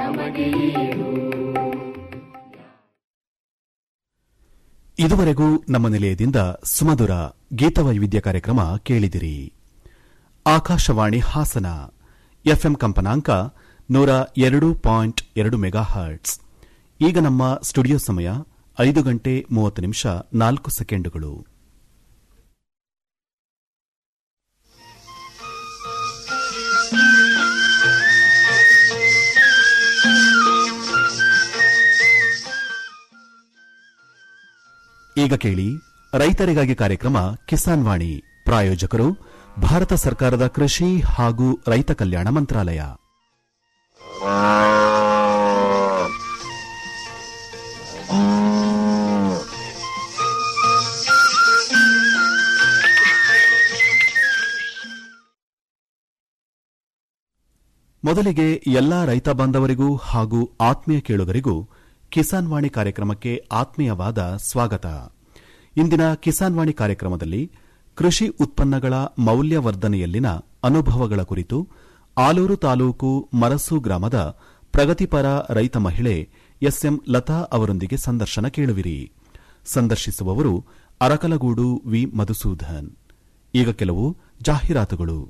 ನಮಗೆ ಈಡು ಇದುವರೆಗೂ ನಮ್ಮ ನಿಲಯದಿಂದ ಸುಮಧುರ ಗೀತವೈವಿಧ್ಯ ಕಾರ್ಯಕ್ರಮ ಕೇಳಿದಿರಿ ಆಕಾಶವಾಣಿ ಹಾಸನ ಎಫ್ಎಂ ಕಂಪನಾಂಕ ನೂರ ಎರಡು ಪಾಯಿಂಟ್ ಎರಡು ಮೆಗಾ ಹರ್ಟ್ಸ್ ಈಗ ನಮ್ಮ ಸ್ಟುಡಿಯೋ ಸಮಯ ಐದು ಗಂಟೆ ಮೂವತ್ತು ನಿಮಿಷ ನಾಲ್ಕು ಸೆಕೆಂಡುಗಳು ಈಗ ಕೇಳಿ ರೈತರಿಗಾಗಿ ಕಾರ್ಯಕ್ರಮ ಕಿಸಾನ್ ವಾಣಿ ಪ್ರಾಯೋಜಕರು ಭಾರತ ಸರ್ಕಾರದ ಕೃಷಿ ಹಾಗೂ ರೈತ ಕಲ್ಯಾಣ ಮಂತ್ರಾಲಯ ಮೊದಲಿಗೆ ಎಲ್ಲಾ ರೈತ ಬಾಂಧವರಿಗೂ ಹಾಗೂ ಆತ್ಮೀಯ ಕೇಳುಗರಿಗೂ ಕಿಸಾನ್ ವಾಣಿ ಕಾರ್ಯಕ್ರಮಕ್ಕೆ ಆತ್ಮೀಯವಾದ ಸ್ವಾಗತ ಇಂದಿನ ಕಿಸಾನ್ ವಾಣಿ ಕಾರ್ಯಕ್ರಮದಲ್ಲಿ ಕೃಷಿ ಉತ್ಪನ್ನಗಳ ಮೌಲ್ಯವರ್ಧನೆಯಲ್ಲಿನ ಅನುಭವಗಳ ಕುರಿತು ಆಲೂರು ತಾಲೂಕು ಮರಸು ಗ್ರಾಮದ ಪ್ರಗತಿಪರ ರೈತ ಮಹಿಳೆ ಎಸ್ಎಂ ಲತಾ ಅವರೊಂದಿಗೆ ಸಂದರ್ಶನ ಕೇಳುವಿರಿ ಸಂದರ್ಶಿಸುವವರು ಅರಕಲಗೂಡು ವಿ ಮಧುಸೂದನ್ ಈಗ ಕೆಲವು ಜಾಹೀರಾತುಗಳು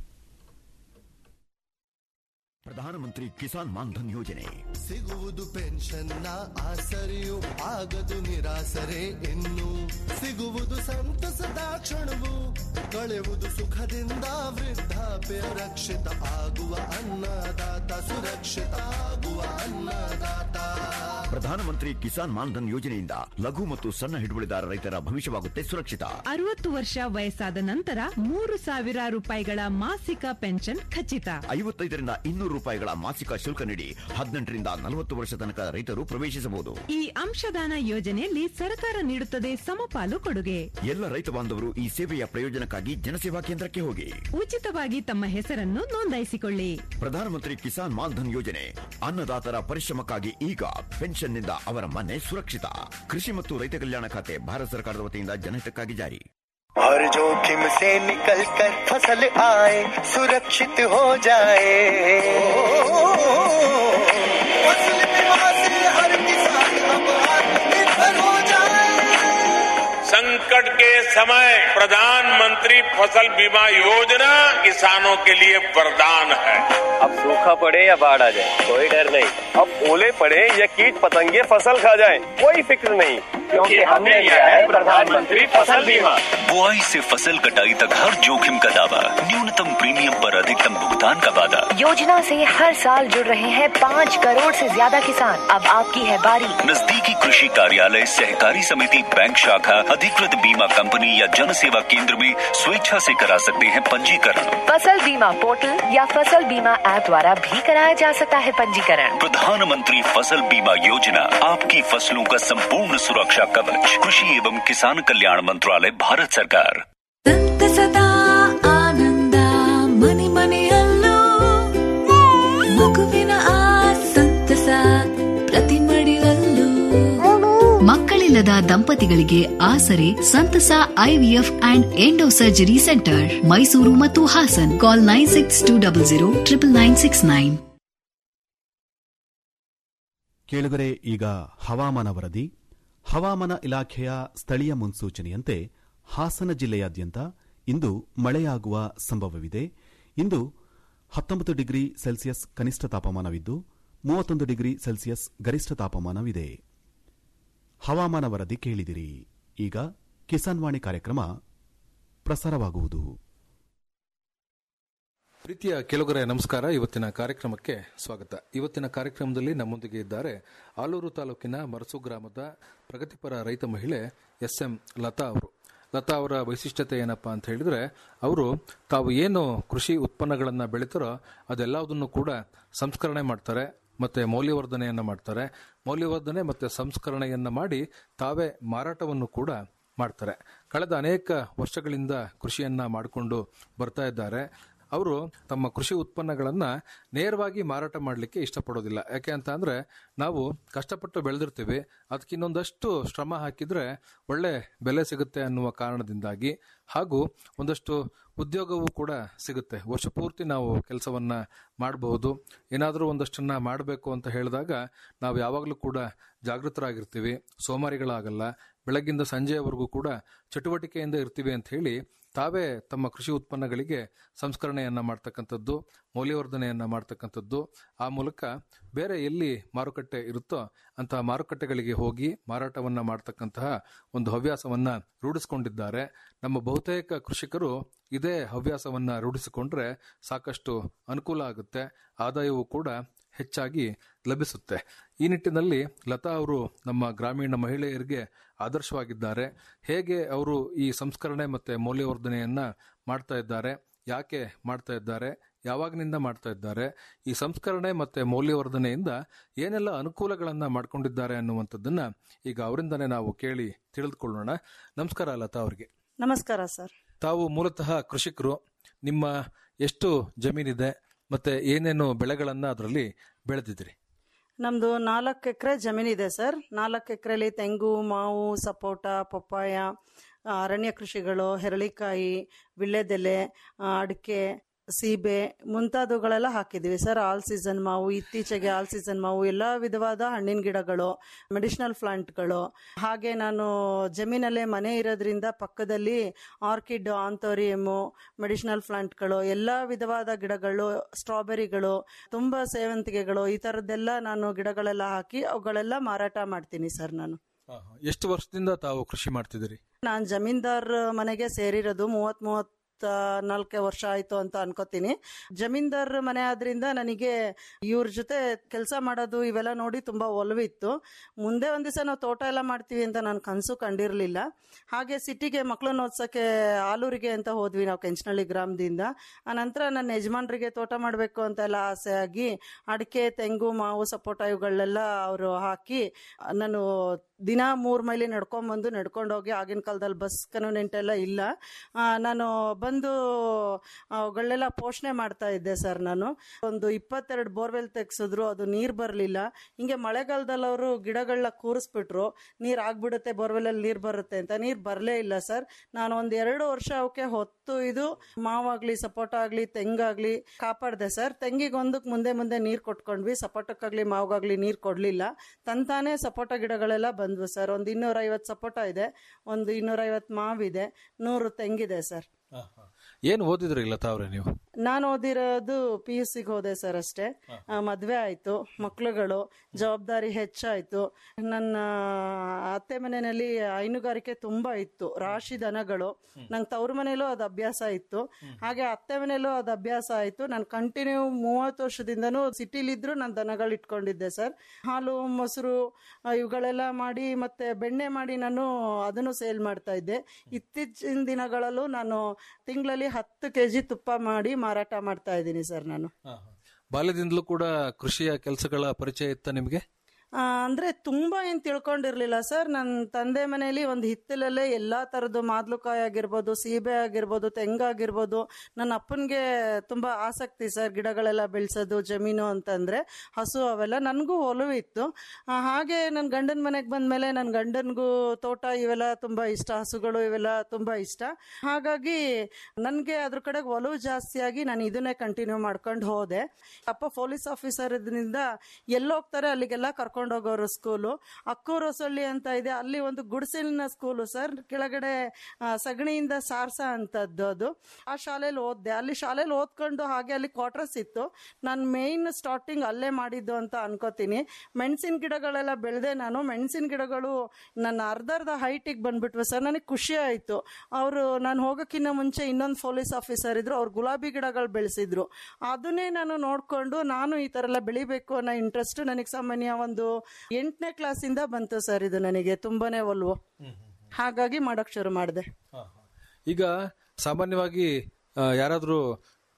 ಪ್ರಧಾನಮಂತ್ರಿ ಕಿಸಾನ್ ಮಾನ್ಧನ್ ಯೋಜನೆ ಸಿಗುವುದು ಪೆನ್ಷನ್ನ ಆಸರೆಯು ಆಗದು ನಿರಾಸರೆ ಇನ್ನು ಸಿಗುವುದು ಸಂತಸದ ಕ್ಷಣವು ಕಳೆವುದು ಸುಖದಿಂದ ವೃದ್ಧಾಪ್ಯ ರಕ್ಷಿತ ಆಗುವ ಅನ್ನದಾತ ಸುರಕ್ಷಿತ ಆಗುವ ಅನ್ನದಾತ ಪ್ರಧಾನಮಂತ್ರಿ ಕಿಸಾನ್ ಮಾನ್ಧನ್ ಯೋಜನೆಯಿಂದ ಲಘು ಮತ್ತು ಸಣ್ಣ ಹಿಡುವಳಿದಾರ ರೈತರ ಭವಿಷ್ಯವಾಗುತ್ತೆ ಸುರಕ್ಷಿತ ಅರವತ್ತು ವರ್ಷ ವಯಸ್ಸಾದ ನಂತರ ಮೂರು ಸಾವಿರ ರೂಪಾಯಿಗಳ ಮಾಸಿಕ ಪೆನ್ಷನ್ ಖಚಿತ ಐವತ್ತೈದರಿಂದ ಇನ್ನೂರು ರೂಪಾಯಿಗಳ ಮಾಸಿಕ ಶುಲ್ಕ ನೀಡಿ ಹದಿನೆಂಟರಿಂದ ನಲವತ್ತು ವರ್ಷ ತನಕ ರೈತರು ಪ್ರವೇಶಿಸಬಹುದು ಈ ಅಂಶದಾನ ಯೋಜನೆಯಲ್ಲಿ ಸರ್ಕಾರ ನೀಡುತ್ತದೆ ಸಮಪಾಲು ಕೊಡುಗೆ ಎಲ್ಲ ರೈತ ಬಾಂಧವರು ಈ ಸೇವೆಯ ಪ್ರಯೋಜನಕ್ಕಾಗಿ ಜನಸೇವಾ ಕೇಂದ್ರಕ್ಕೆ ಹೋಗಿ ಉಚಿತವಾಗಿ ತಮ್ಮ ಹೆಸರನ್ನು ನೋಂದಾಯಿಸಿಕೊಳ್ಳಿ ಪ್ರಧಾನಮಂತ್ರಿ ಕಿಸಾನ್ ಮಾನ್ಧನ್ ಯೋಜನೆ ಅನ್ನದಾತರ ಪರಿಶ್ರಮಕ್ಕಾಗಿ ಈಗ ಪೆನ್ಷನ್ನಿಂದ ಅವರ ಮನೆ ಸುರಕ್ಷಿತ ಕೃಷಿ ಮತ್ತು ರೈತ ಕಲ್ಯಾಣ ಖಾತೆ ಭಾರತ ಸರ್ಕಾರದ ವತಿಯಿಂದ ಜನಹಿತಕ್ಕಾಗಿ ಜಾರಿ हर जोखिम से निकल कर फसल आए सुरक्षित हो जाए फसल बीमा से हर किसान अब आत्मनिर्भर हो जाए संकट के समय प्रधानमंत्री फसल बीमा योजना किसानों के लिए वरदान है अब सूखा पड़े या बाढ़ आ जाए कोई डर नहीं अब ओले पड़े या कीट पतंगे फसल खा जाए कोई फिक्र नहीं क्योंकि हमने लिया है प्रधानमंत्री फसल बीमा बुआई से फसल कटाई तक हर जोखिम का दावा न्यूनतम प्रीमियम पर अधिकतम भुगतान का वादा योजना से हर साल जुड़ रहे हैं पाँच करोड़ से ज्यादा किसान अब आपकी है बारी नजदीकी कृषि कार्यालय सहकारी समिति बैंक शाखा अधिकृत बीमा कंपनी या जन सेवा केंद्र में स्वेच्छा से करा सकते हैं पंजीकरण फसल बीमा पोर्टल या फसल बीमा ऐप द्वारा भी कराया जा सकता है पंजीकरण प्रधानमंत्री फसल बीमा योजना आपकी फसलों का संपूर्ण सुरक्षा कवच कृषि एवं किसान कल्याण मंत्रालय भारत सरकार ಸಂತಸದ ಆನಂದ ಮನೆ ಮನೆಯಲ್ಲೂ ಮಗುವಿನ ಆ ಸಂತಸ ಪ್ರತಿ ಮಡಿಲಲ್ಲೂ ಮಕ್ಕಳಿಲ್ಲದ ದಂಪತಿಗಳಿಗೆ ಆಸರೆ ಸಂತಸ IVF and endo surgery centre Mysuru ಮತ್ತು Hassan call nine six two double zero triple nine six nine ಕೇಳುಗರೆ ಈಗ ಹವಾಮಾನ ವರದಿ ಹವಾಮಾನ ಇಲಾಖೆಯ ಸ್ಥಳೀಯ ಮುನ್ಸೂಚನೆಯಂತೆ ಹಾಸನ ಜಿಲ್ಲೆಯಾದ್ಯಂತ ಇಂದು ಮಳೆಯಾಗುವ ಸಂಭವವಿದೆ ಇಂದು ಹತ್ತೊಂಬತ್ತು ಡಿಗ್ರಿ ಸೆಲ್ಸಿಯಸ್ ಕನಿಷ್ಠ ತಾಪಮಾನವಿದ್ದು ಮೂವತ್ತೊಂದು ಡಿಗ್ರಿ ಸೆಲ್ಸಿಯಸ್ ಗರಿಷ್ಠ ತಾಪಮಾನವಿದೆ ಹವಾಮಾನ ವರದಿ ಕೇಳಿದಿರಿ ಈಗ ಕಿಸಾನ್ ವಾಣಿ ಕಾರ್ಯಕ್ರಮ ಪ್ರಸಾರವಾಗುವುದು ಪ್ರೀತಿಯ ಕೆಲವರೇ ನಮಸ್ಕಾರ ಇವತ್ತಿನ ಕಾರ್ಯಕ್ರಮಕ್ಕೆ ಸ್ವಾಗತ ಇವತ್ತಿನ ಕಾರ್ಯಕ್ರಮದಲ್ಲಿ ನಮ್ಮೊಂದಿಗೆ ಇದ್ದಾರೆ ಆಲೂರು ತಾಲೂಕಿನ ಮರಸು ಗ್ರಾಮದ ಪ್ರಗತಿಪರ ರೈತ ಮಹಿಳೆ ಎಸ್ ಎಂ ಲತಾ ಅವರು ಲತಾ ಅವರ ವೈಶಿಷ್ಟ್ಯತೆ ಏನಪ್ಪಾ ಅಂತ ಹೇಳಿದ್ರೆ ಅವರು ತಾವು ಏನು ಕೃಷಿ ಉತ್ಪನ್ನಗಳನ್ನು ಬೆಳೀತಾರೋ ಅದೆಲ್ಲದನ್ನು ಕೂಡ ಸಂಸ್ಕರಣೆ ಮಾಡ್ತಾರೆ ಮತ್ತೆ ಮೌಲ್ಯವರ್ಧನೆಯನ್ನ ಮಾಡ್ತಾರೆ ಮೌಲ್ಯವರ್ಧನೆ ಮತ್ತೆ ಸಂಸ್ಕರಣೆಯನ್ನ ಮಾಡಿ ತಾವೇ ಮಾರಾಟವನ್ನು ಕೂಡ ಮಾಡ್ತಾರೆ ಕಳೆದ ಅನೇಕ ವರ್ಷಗಳಿಂದ ಕೃಷಿಯನ್ನ ಮಾಡಿಕೊಂಡು ಬರ್ತಾ ಇದ್ದಾರೆ ಅವರು ತಮ್ಮ ಕೃಷಿ ಉತ್ಪನ್ನಗಳನ್ನ ನೇರವಾಗಿ ಮಾರಾಟ ಮಾಡಲಿಕ್ಕೆ ಇಷ್ಟಪಡೋದಿಲ್ಲ ಯಾಕೆ ಅಂತ ಅಂದ್ರೆ ನಾವು ಕಷ್ಟಪಟ್ಟು ಬೆಳೆದಿರ್ತೀವಿ ಅದಕ್ಕೆ ಇನ್ನೊಂದಷ್ಟು ಶ್ರಮ ಹಾಕಿದ್ರೆ ಒಳ್ಳೆ ಬೆಲೆ ಸಿಗುತ್ತೆ ಅನ್ನುವ ಕಾರಣದಿಂದಾಗಿ ಹಾಗೂ ಒಂದಷ್ಟು ಉದ್ಯೋಗವೂ ಕೂಡ ಸಿಗುತ್ತೆ ವರ್ಷ ಪೂರ್ತಿ ನಾವು ಕೆಲಸವನ್ನ ಮಾಡಬಹುದು ಏನಾದರೂ ಒಂದಷ್ಟನ್ನ ಮಾಡಬೇಕು ಅಂತ ಹೇಳಿದಾಗ ನಾವು ಯಾವಾಗಲೂ ಕೂಡ ಜಾಗೃತರಾಗಿರ್ತೀವಿ ಸೋಮಾರಿಗಳಾಗಲ್ಲ ಬೆಳಗ್ಗಿಂದ ಸಂಜೆಯವರೆಗೂ ಕೂಡ ಚಟುವಟಿಕೆಯಿಂದ ಇರ್ತೀವಿ ಅಂತ ಹೇಳಿ ತಾವೇ ತಮ್ಮ ಕೃಷಿ ಉತ್ಪನ್ನಗಳಿಗೆ ಸಂಸ್ಕರಣೆಯನ್ನ ಮಾಡ್ತಕ್ಕಂಥದ್ದು ಮೌಲ್ಯವರ್ಧನೆಯನ್ನ ಮಾಡ್ತಕ್ಕಂಥದ್ದು ಆ ಮೂಲಕ ಬೇರೆ ಎಲ್ಲಿ ಮಾರುಕಟ್ಟೆ ಇರುತ್ತೋ ಅಂತಹ ಮಾರುಕಟ್ಟೆಗಳಿಗೆ ಹೋಗಿ ಮಾರಾಟವನ್ನ ಮಾಡ್ತಕ್ಕಂತಹ ಒಂದು ಹವ್ಯಾಸವನ್ನ ರೂಢಿಸಿಕೊಂಡಿದ್ದಾರೆ ನಮ್ಮ ಬಹುತೇಕ ಕೃಷಿಕರು ಇದೇ ಹವ್ಯಾಸವನ್ನ ರೂಢಿಸಿಕೊಂಡ್ರೆ ಸಾಕಷ್ಟು ಅನುಕೂಲ ಆಗುತ್ತೆ ಆದಾಯವೂ ಕೂಡ ಹೆಚ್ಚಾಗಿ ಲಭಿಸುತ್ತೆ ಈ ನಿಟ್ಟಿನಲ್ಲಿ ಲತಾ ಅವರು ನಮ್ಮ ಗ್ರಾಮೀಣ ಮಹಿಳೆಯರಿಗೆ ಆದರ್ಶವಾಗಿದ್ದಾರೆ ಹೇಗೆ ಅವರು ಈ ಸಂಸ್ಕರಣೆ ಮತ್ತೆ ಮೌಲ್ಯವರ್ಧನೆಯನ್ನ ಮಾಡ್ತಾ ಇದ್ದಾರೆ ಯಾಕೆ ಮಾಡ್ತಾ ಇದ್ದಾರೆ ಯಾವಾಗಿನಿಂದ ಮಾಡ್ತಾ ಇದ್ದಾರೆ ಈ ಸಂಸ್ಕರಣೆ ಮತ್ತೆ ಮೌಲ್ಯವರ್ಧನೆಯಿಂದ ಏನೆಲ್ಲ ಅನುಕೂಲಗಳನ್ನ ಮಾಡ್ಕೊಂಡಿದ್ದಾರೆ ಅನ್ನುವಂಥದ್ದನ್ನ ಈಗ ಅವರಿಂದನೇ ನಾವು ಕೇಳಿ ತಿಳಿದುಕೊಳ್ಳೋಣ ನಮಸ್ಕಾರ ಲತಾ ಅವರಿಗೆ ನಮಸ್ಕಾರ ಸರ್ ತಾವು ಮೂಲತಃ ಕೃಷಿಕರು ನಿಮ್ಮ ಎಷ್ಟು ಜಮೀನಿದೆ ಮತ್ತೆ ಏನೇನು ಬೆಳೆಗಳನ್ನ ಅದರಲ್ಲಿ ಬೆಳೆದಿದ್ರಿ ನಮ್ದು ನಾಲ್ಕು ಎಕರೆ ಜಮೀನಿದೆ ಸರ್ ನಾಲ್ಕು ಎಕರೆಲಿ ತೆಂಗು ಮಾವು ಸಪೋಟ ಪಪ್ಪಾಯ ಆ, ಅರಣ್ಯ ಕೃಷಿಗಳು ಹೆರಳಿಕಾಯಿ ವಿಳ್ಳೆದೆಲೆ ಆ, ಅಡಿಕೆ ಸೀಬೆ ಮುಂತಾದವುಗಳೆಲ್ಲ ಹಾಕಿದ್ವಿ ಸರ್ ಆಲ್ ಸೀಸನ್ ಮಾವು ಇತ್ತೀಚೆಗೆ ಆಲ್ ಸೀಸನ್ ಮಾವು ಎಲ್ಲ ವಿಧವಾದ ಹಣ್ಣಿನ ಗಿಡಗಳು ಮೆಡಿಸಿನಲ್ ಪ್ಲಾಂಟ್ಗಳು ಹಾಗೆ ನಾನು ಜಮೀನಲ್ಲೇ ಮನೆ ಇರೋದ್ರಿಂದ ಪಕ್ಕದಲ್ಲಿ ಆರ್ಕಿಡ್ ಆಂಥೋರಿಯಮು ಮೆಡಿಸಿನಲ್ ಪ್ಲಾಂಟ್ಗಳು ಎಲ್ಲ ವಿಧವಾದ ಗಿಡಗಳು ಸ್ಟ್ರಾಬೆರಿಗಳು ತುಂಬ ಸೇವಂತಿಗೆಗಳು ಈ ಥರದ್ದೆಲ್ಲ ನಾನು ಗಿಡಗಳೆಲ್ಲ ಹಾಕಿ ಅವುಗಳೆಲ್ಲ ಮಾರಾಟ ಮಾಡ್ತೀನಿ ಸರ್ ನಾನು ಎಷ್ಟು ವರ್ಷದಿಂದ ತಾವು ಕೃಷಿ ಮಾಡ್ತಿದ್ದೀರಿ ನಾನು ಜಮೀನ್ದಾರ್ ಮನೆಗೆ ಸೇರಿರೋದು ಮೂವತ್ ಮೂವತ್ ನಾಲ್ಕೆ ವರ್ಷ ಆಯ್ತು ಅಂತ ಅನ್ಕೋತೀನಿ ಜಮೀನ್ದಾರ್ ಮನೆ ಆದ್ರಿಂದ ನನಗೆ ಇವ್ರ ಜೊತೆ ಕೆಲಸ ಮಾಡೋದು ಇವೆಲ್ಲ ನೋಡಿ ತುಂಬಾ ಒಲವಿತ್ತು ಮುಂದೆ ಒಂದ್ ದಿವಸ ನಾವು ತೋಟ ಎಲ್ಲ ಮಾಡ್ತೀವಿ ಅಂತ ನಾನು ಕನಸು ಕಂಡಿರಲಿಲ್ಲ ಹಾಗೆ ಸಿಟಿಗೆ ಮಕ್ಕಳನ್ನ ಓದ್ಸಕ್ಕೆ ಆಲೂರಿಗೆ ಅಂತ ಹೋದ್ವಿ ನಾವು ಕೆಂಚನಹಳ್ಳಿ ಗ್ರಾಮದಿಂದ ಆನಂತರ ನನ್ನ ಯಜಮಾನ್ರಿಗೆ ತೋಟ ಮಾಡಬೇಕು ಅಂತೆಲ್ಲ ಆಸೆ ಆಗಿ ಅಡಿಕೆ ತೆಂಗು ಮಾವು ಸಪೋಟ ಇವುಗಳನ್ನೆಲ್ಲ ಅವರು ಹಾಕಿ ನಾನು ದಿನ ಮೂರು ಮೈಲಿ ನಡ್ಕೊಂಬಂದು ನಡ್ಕೊಂಡು ಹೋಗಿ ಆಗಿನ ಕಾಲದಲ್ಲಿ ಬಸ್ ಕನ್ವೀನಿಯಂಟ್ ಎಲ್ಲ ಇಲ್ಲ ಆ, ನಾನು ಬಂದು ಅವುಗಳನ್ನೆಲ್ಲ ಪೋಷಣೆ ಮಾಡ್ತಾ ಇದ್ದೆ ಸರ್ ನಾನು ಒಂದು ಇಪ್ಪತ್ತೆರಡು ಬೋರ್ವೆಲ್ ತೆಗ್ಸಿದ್ರು ಅದು ನೀರು ಬರಲಿಲ್ಲ ಹಿಂಗೆ ಮಳೆಗಾಲದಲ್ಲಿ ಅವರು ಗಿಡಗಳನ್ನ ಕೂರಿಸ್ಬಿಟ್ರು ನೀರು ಆಗ್ಬಿಡುತ್ತೆ ಬೋರ್ವೆಲಲ್ಲಿ ನೀರು ಬರುತ್ತೆ ಅಂತ ನೀರು ಬರಲೇ ಇಲ್ಲ ಸರ್ ನಾನು ಒಂದು ಎರಡು ವರ್ಷ ಅವಕ್ಕೆ ಹೊತ್ತು ಇದು ಮಾವಾಗ್ಲಿ ಸಪೋಟ ಆಗಲಿ ತೆಂಗಾಗ್ಲಿ ಕಾಪಾಡಿದೆ ಸರ್ ತೆಂಗಿಗೆ ಒಂದಕ್ಕೆ ಮುಂದೆ ಮುಂದೆ ನೀರು ಕೊಟ್ಕೊಂಡ್ವಿ ಸಪೋಟಕ್ಕಾಗ್ಲಿ ಮಾವಾಗ್ಲಿ ನೀರು ಕೊಡಲಿಲ್ಲ ತಂತಾನೆ ಸಪೋಟ ಗಿಡಗಳೆಲ್ಲ ಬಂದ್ವು ಸರ್ ಒಂದು ಇನ್ನೂರೈವತ್ತು ಸಪೋಟ ಇದೆ ಒಂದು ಇನ್ನೂರೈವತ್ತು ಮಾವಿದೆ ನೂರು ತೆಂಗಿದೆ ಸರ್ ಏನ್ ಓದಿದ್ರಿ ಲತಾ ಅವ್ರೆ ನೀವು ನಾನು ಓದಿರೋದು ಪಿ ಯು ಸಿಗೆ ಹೋದೆ ಸರ್ ಅಷ್ಟೇ ಆ, ಮದ್ವೆ ಆಯ್ತು ಮಕ್ಳುಗಳು ಜವಾಬ್ದಾರಿ ಹೆಚ್ಚಾಯ್ತು ನನ್ನ ಅತ್ತೆ ಮನೆಯಲ್ಲಿ ಹೈನುಗಾರಿಕೆ ತುಂಬಾ ಇತ್ತು ರಾಶಿ ದನಗಳು ನಂಗೆ ತವ್ರ ಮನೇಲೂ ಅದು ಅಭ್ಯಾಸ ಇತ್ತು ಹಾಗೆ ಅತ್ತೆ ಮನೇಲೂ ಅದು ಅಭ್ಯಾಸ ಆಯ್ತು ನಾನು ಕಂಟಿನ್ಯೂ ಮೂವತ್ತು ವರ್ಷದಿಂದನೂ ಸಿಟಿಲಿದ್ರು ನಾನು ದನಗಳು ಇಟ್ಕೊಂಡಿದ್ದೆ ಸರ್ ಹಾಲು ಮೊಸರು ಆ, ಇವುಗಳೆಲ್ಲ ಮಾಡಿ ಮತ್ತೆ ಬೆಣ್ಣೆ ಮಾಡಿ ನಾನು ಅದನ್ನು ಸೇಲ್ ಮಾಡ್ತಾ ಇದ್ದೆ ಇತ್ತೀಚಿನ ದಿನಗಳಲ್ಲೂ ನಾನು ತಿಂಗಳಲ್ಲಿ ಹತ್ತು ಕೆಜಿ ತುಪ್ಪ ಮಾಡಿ ಮಾರಾಟ ಮಾಡ್ತಾ ಇದ್ದೀನಿ ಸರ್ ನಾನು ಬಾಲ್ಯದಿಂದಲೂ ಕೂಡ ಕೃಷಿಯ ಕೆಲಸಗಳ ಪರಿಚಯ ಇತ್ತ ನಿಮಗೆ ಆ, ಅಂದ್ರೆ ತುಂಬಾ ಏನ್ ತಿಳ್ಕೊಂಡಿರ್ಲಿಲ್ಲ ಸರ್ ನನ್ನ ತಂದೆ ಮನೆಯಲ್ಲಿ ಒಂದು ಹಿತ್ತಲಲ್ಲೇ ಎಲ್ಲಾ ತರದ್ದು ಮಾದ್ಲುಕಾಯಿ ಆಗಿರ್ಬೋದು ಸೀಬೆ ಆಗಿರ್ಬೋದು ತೆಂಗಾಗಿರ್ಬೋದು ನನ್ನ ಅಪ್ಪನ್ಗೆ ತುಂಬಾ ಆಸಕ್ತಿ ಸರ್ ಗಿಡಗಳೆಲ್ಲ ಬೆಳೆಸೋದು ಜಮೀನು ಅಂತಂದ್ರೆ ಹಸು ಅವೆಲ್ಲ ನನಗೂ ಒಲವು ಇತ್ತು ಆ, ಹಾಗೆ ನನ್ನ ಗಂಡನ ಮನೆಗೆ ಬಂದ್ಮೇಲೆ ನನ್ನ ಗಂಡನ್ಗೂ ತೋಟ ಇವೆಲ್ಲ ತುಂಬಾ ಇಷ್ಟ ಹಸುಗಳು ಇವೆಲ್ಲ ತುಂಬಾ ಇಷ್ಟ ಹಾಗಾಗಿ ನನಗೆ ಅದ್ರ ಕಡೆಗೆ ಒಲವು ಜಾಸ್ತಿಯಾಗಿ ನಾನು ಇದನ್ನೇ ಕಂಟಿನ್ಯೂ ಮಾಡ್ಕೊಂಡು ಹೋದೆ ಅಪ್ಪ ಪೊಲೀಸ್ ಆಫೀಸರ್ ಇದರಿಂದ ಎಲ್ಲೋಗ್ತಾರೆ ಅಲ್ಲಿಗೆಲ್ಲ ಕರ್ಕೊಂಡು ಹೋಗೋರು ಸ್ಕೂಲು ಅಕ್ಕೂರು ಹೊಸಳ್ಳಿ ಅಂತ ಇದೆ ಅಲ್ಲಿ ಒಂದು ಗುಡಿಸಲಿನ ಸ್ಕೂಲು ಸರ್ ಕೆಳಗಡೆ ಆ, ಸಗಣಿಯಿಂದ ಸಾರ್ಸ ಅಂತದ್ದು ಅದು ಆ ಶಾಲೆಯಲ್ಲಿ ಓದ್ದೆ ಅಲ್ಲಿ ಶಾಲೆಯಲ್ಲಿ ಓದ್ಕೊಂಡು ಹಾಗೆ ಅಲ್ಲಿ ಕ್ವಾರ್ಟರ್ಸ್ ಇತ್ತು ನಾನು ಮೇಯ್ನ್ ಸ್ಟಾರ್ಟಿಂಗ್ ಅಲ್ಲೇ ಮಾಡಿದ್ದು ಅಂತ ಅನ್ಕೋತೀನಿ ಮೆಣಸಿನ ಗಿಡಗಳೆಲ್ಲ ಬೆಳೆದೆ ನಾನು ಮೆಣಸಿನ ಗಿಡಗಳು ನನ್ನ ಅರ್ಧ ಅರ್ಧ ಹೈಟಿಗೆ ಬಂದ್ಬಿಟ್ವು ಸರ್ ನನಗೆ ಖುಷಿ ಆಯಿತು ಅವರು ನಾನು ಹೋಗೋಕ್ಕಿಂತ ಮುಂಚೆ ಇನ್ನೊಂದು ಪೊಲೀಸ್ ಆಫೀಸರ್ ಇದ್ರು ಅವ್ರು ಗುಲಾಬಿ ಗಿಡಗಳು ಬೆಳೆಸಿದ್ರು ಅದನ್ನೇ ನಾನು ನೋಡಿಕೊಂಡು ನಾನು ಈ ಥರ ಎಲ್ಲ ಬೆಳಿಬೇಕು ಅನ್ನೋ ಇಂಟ್ರೆಸ್ಟ್ ನನಗೆ ಸಾಮಾನ್ಯ ಒಂದು ಎಂಟನೇ ಕ್ಲಾಸಿಂದ ಬಂತು ಸರ್ ಇದು ನನಗೆ ತುಂಬಾನೇ ಒಲ್ವು ಹಾಗಾಗಿ ಮಾಡೋಕ್ ಶುರು ಮಾಡಿದೆ ಈಗ ಸಾಮಾನ್ಯವಾಗಿ ಆ, ಯಾರಾದ್ರೂ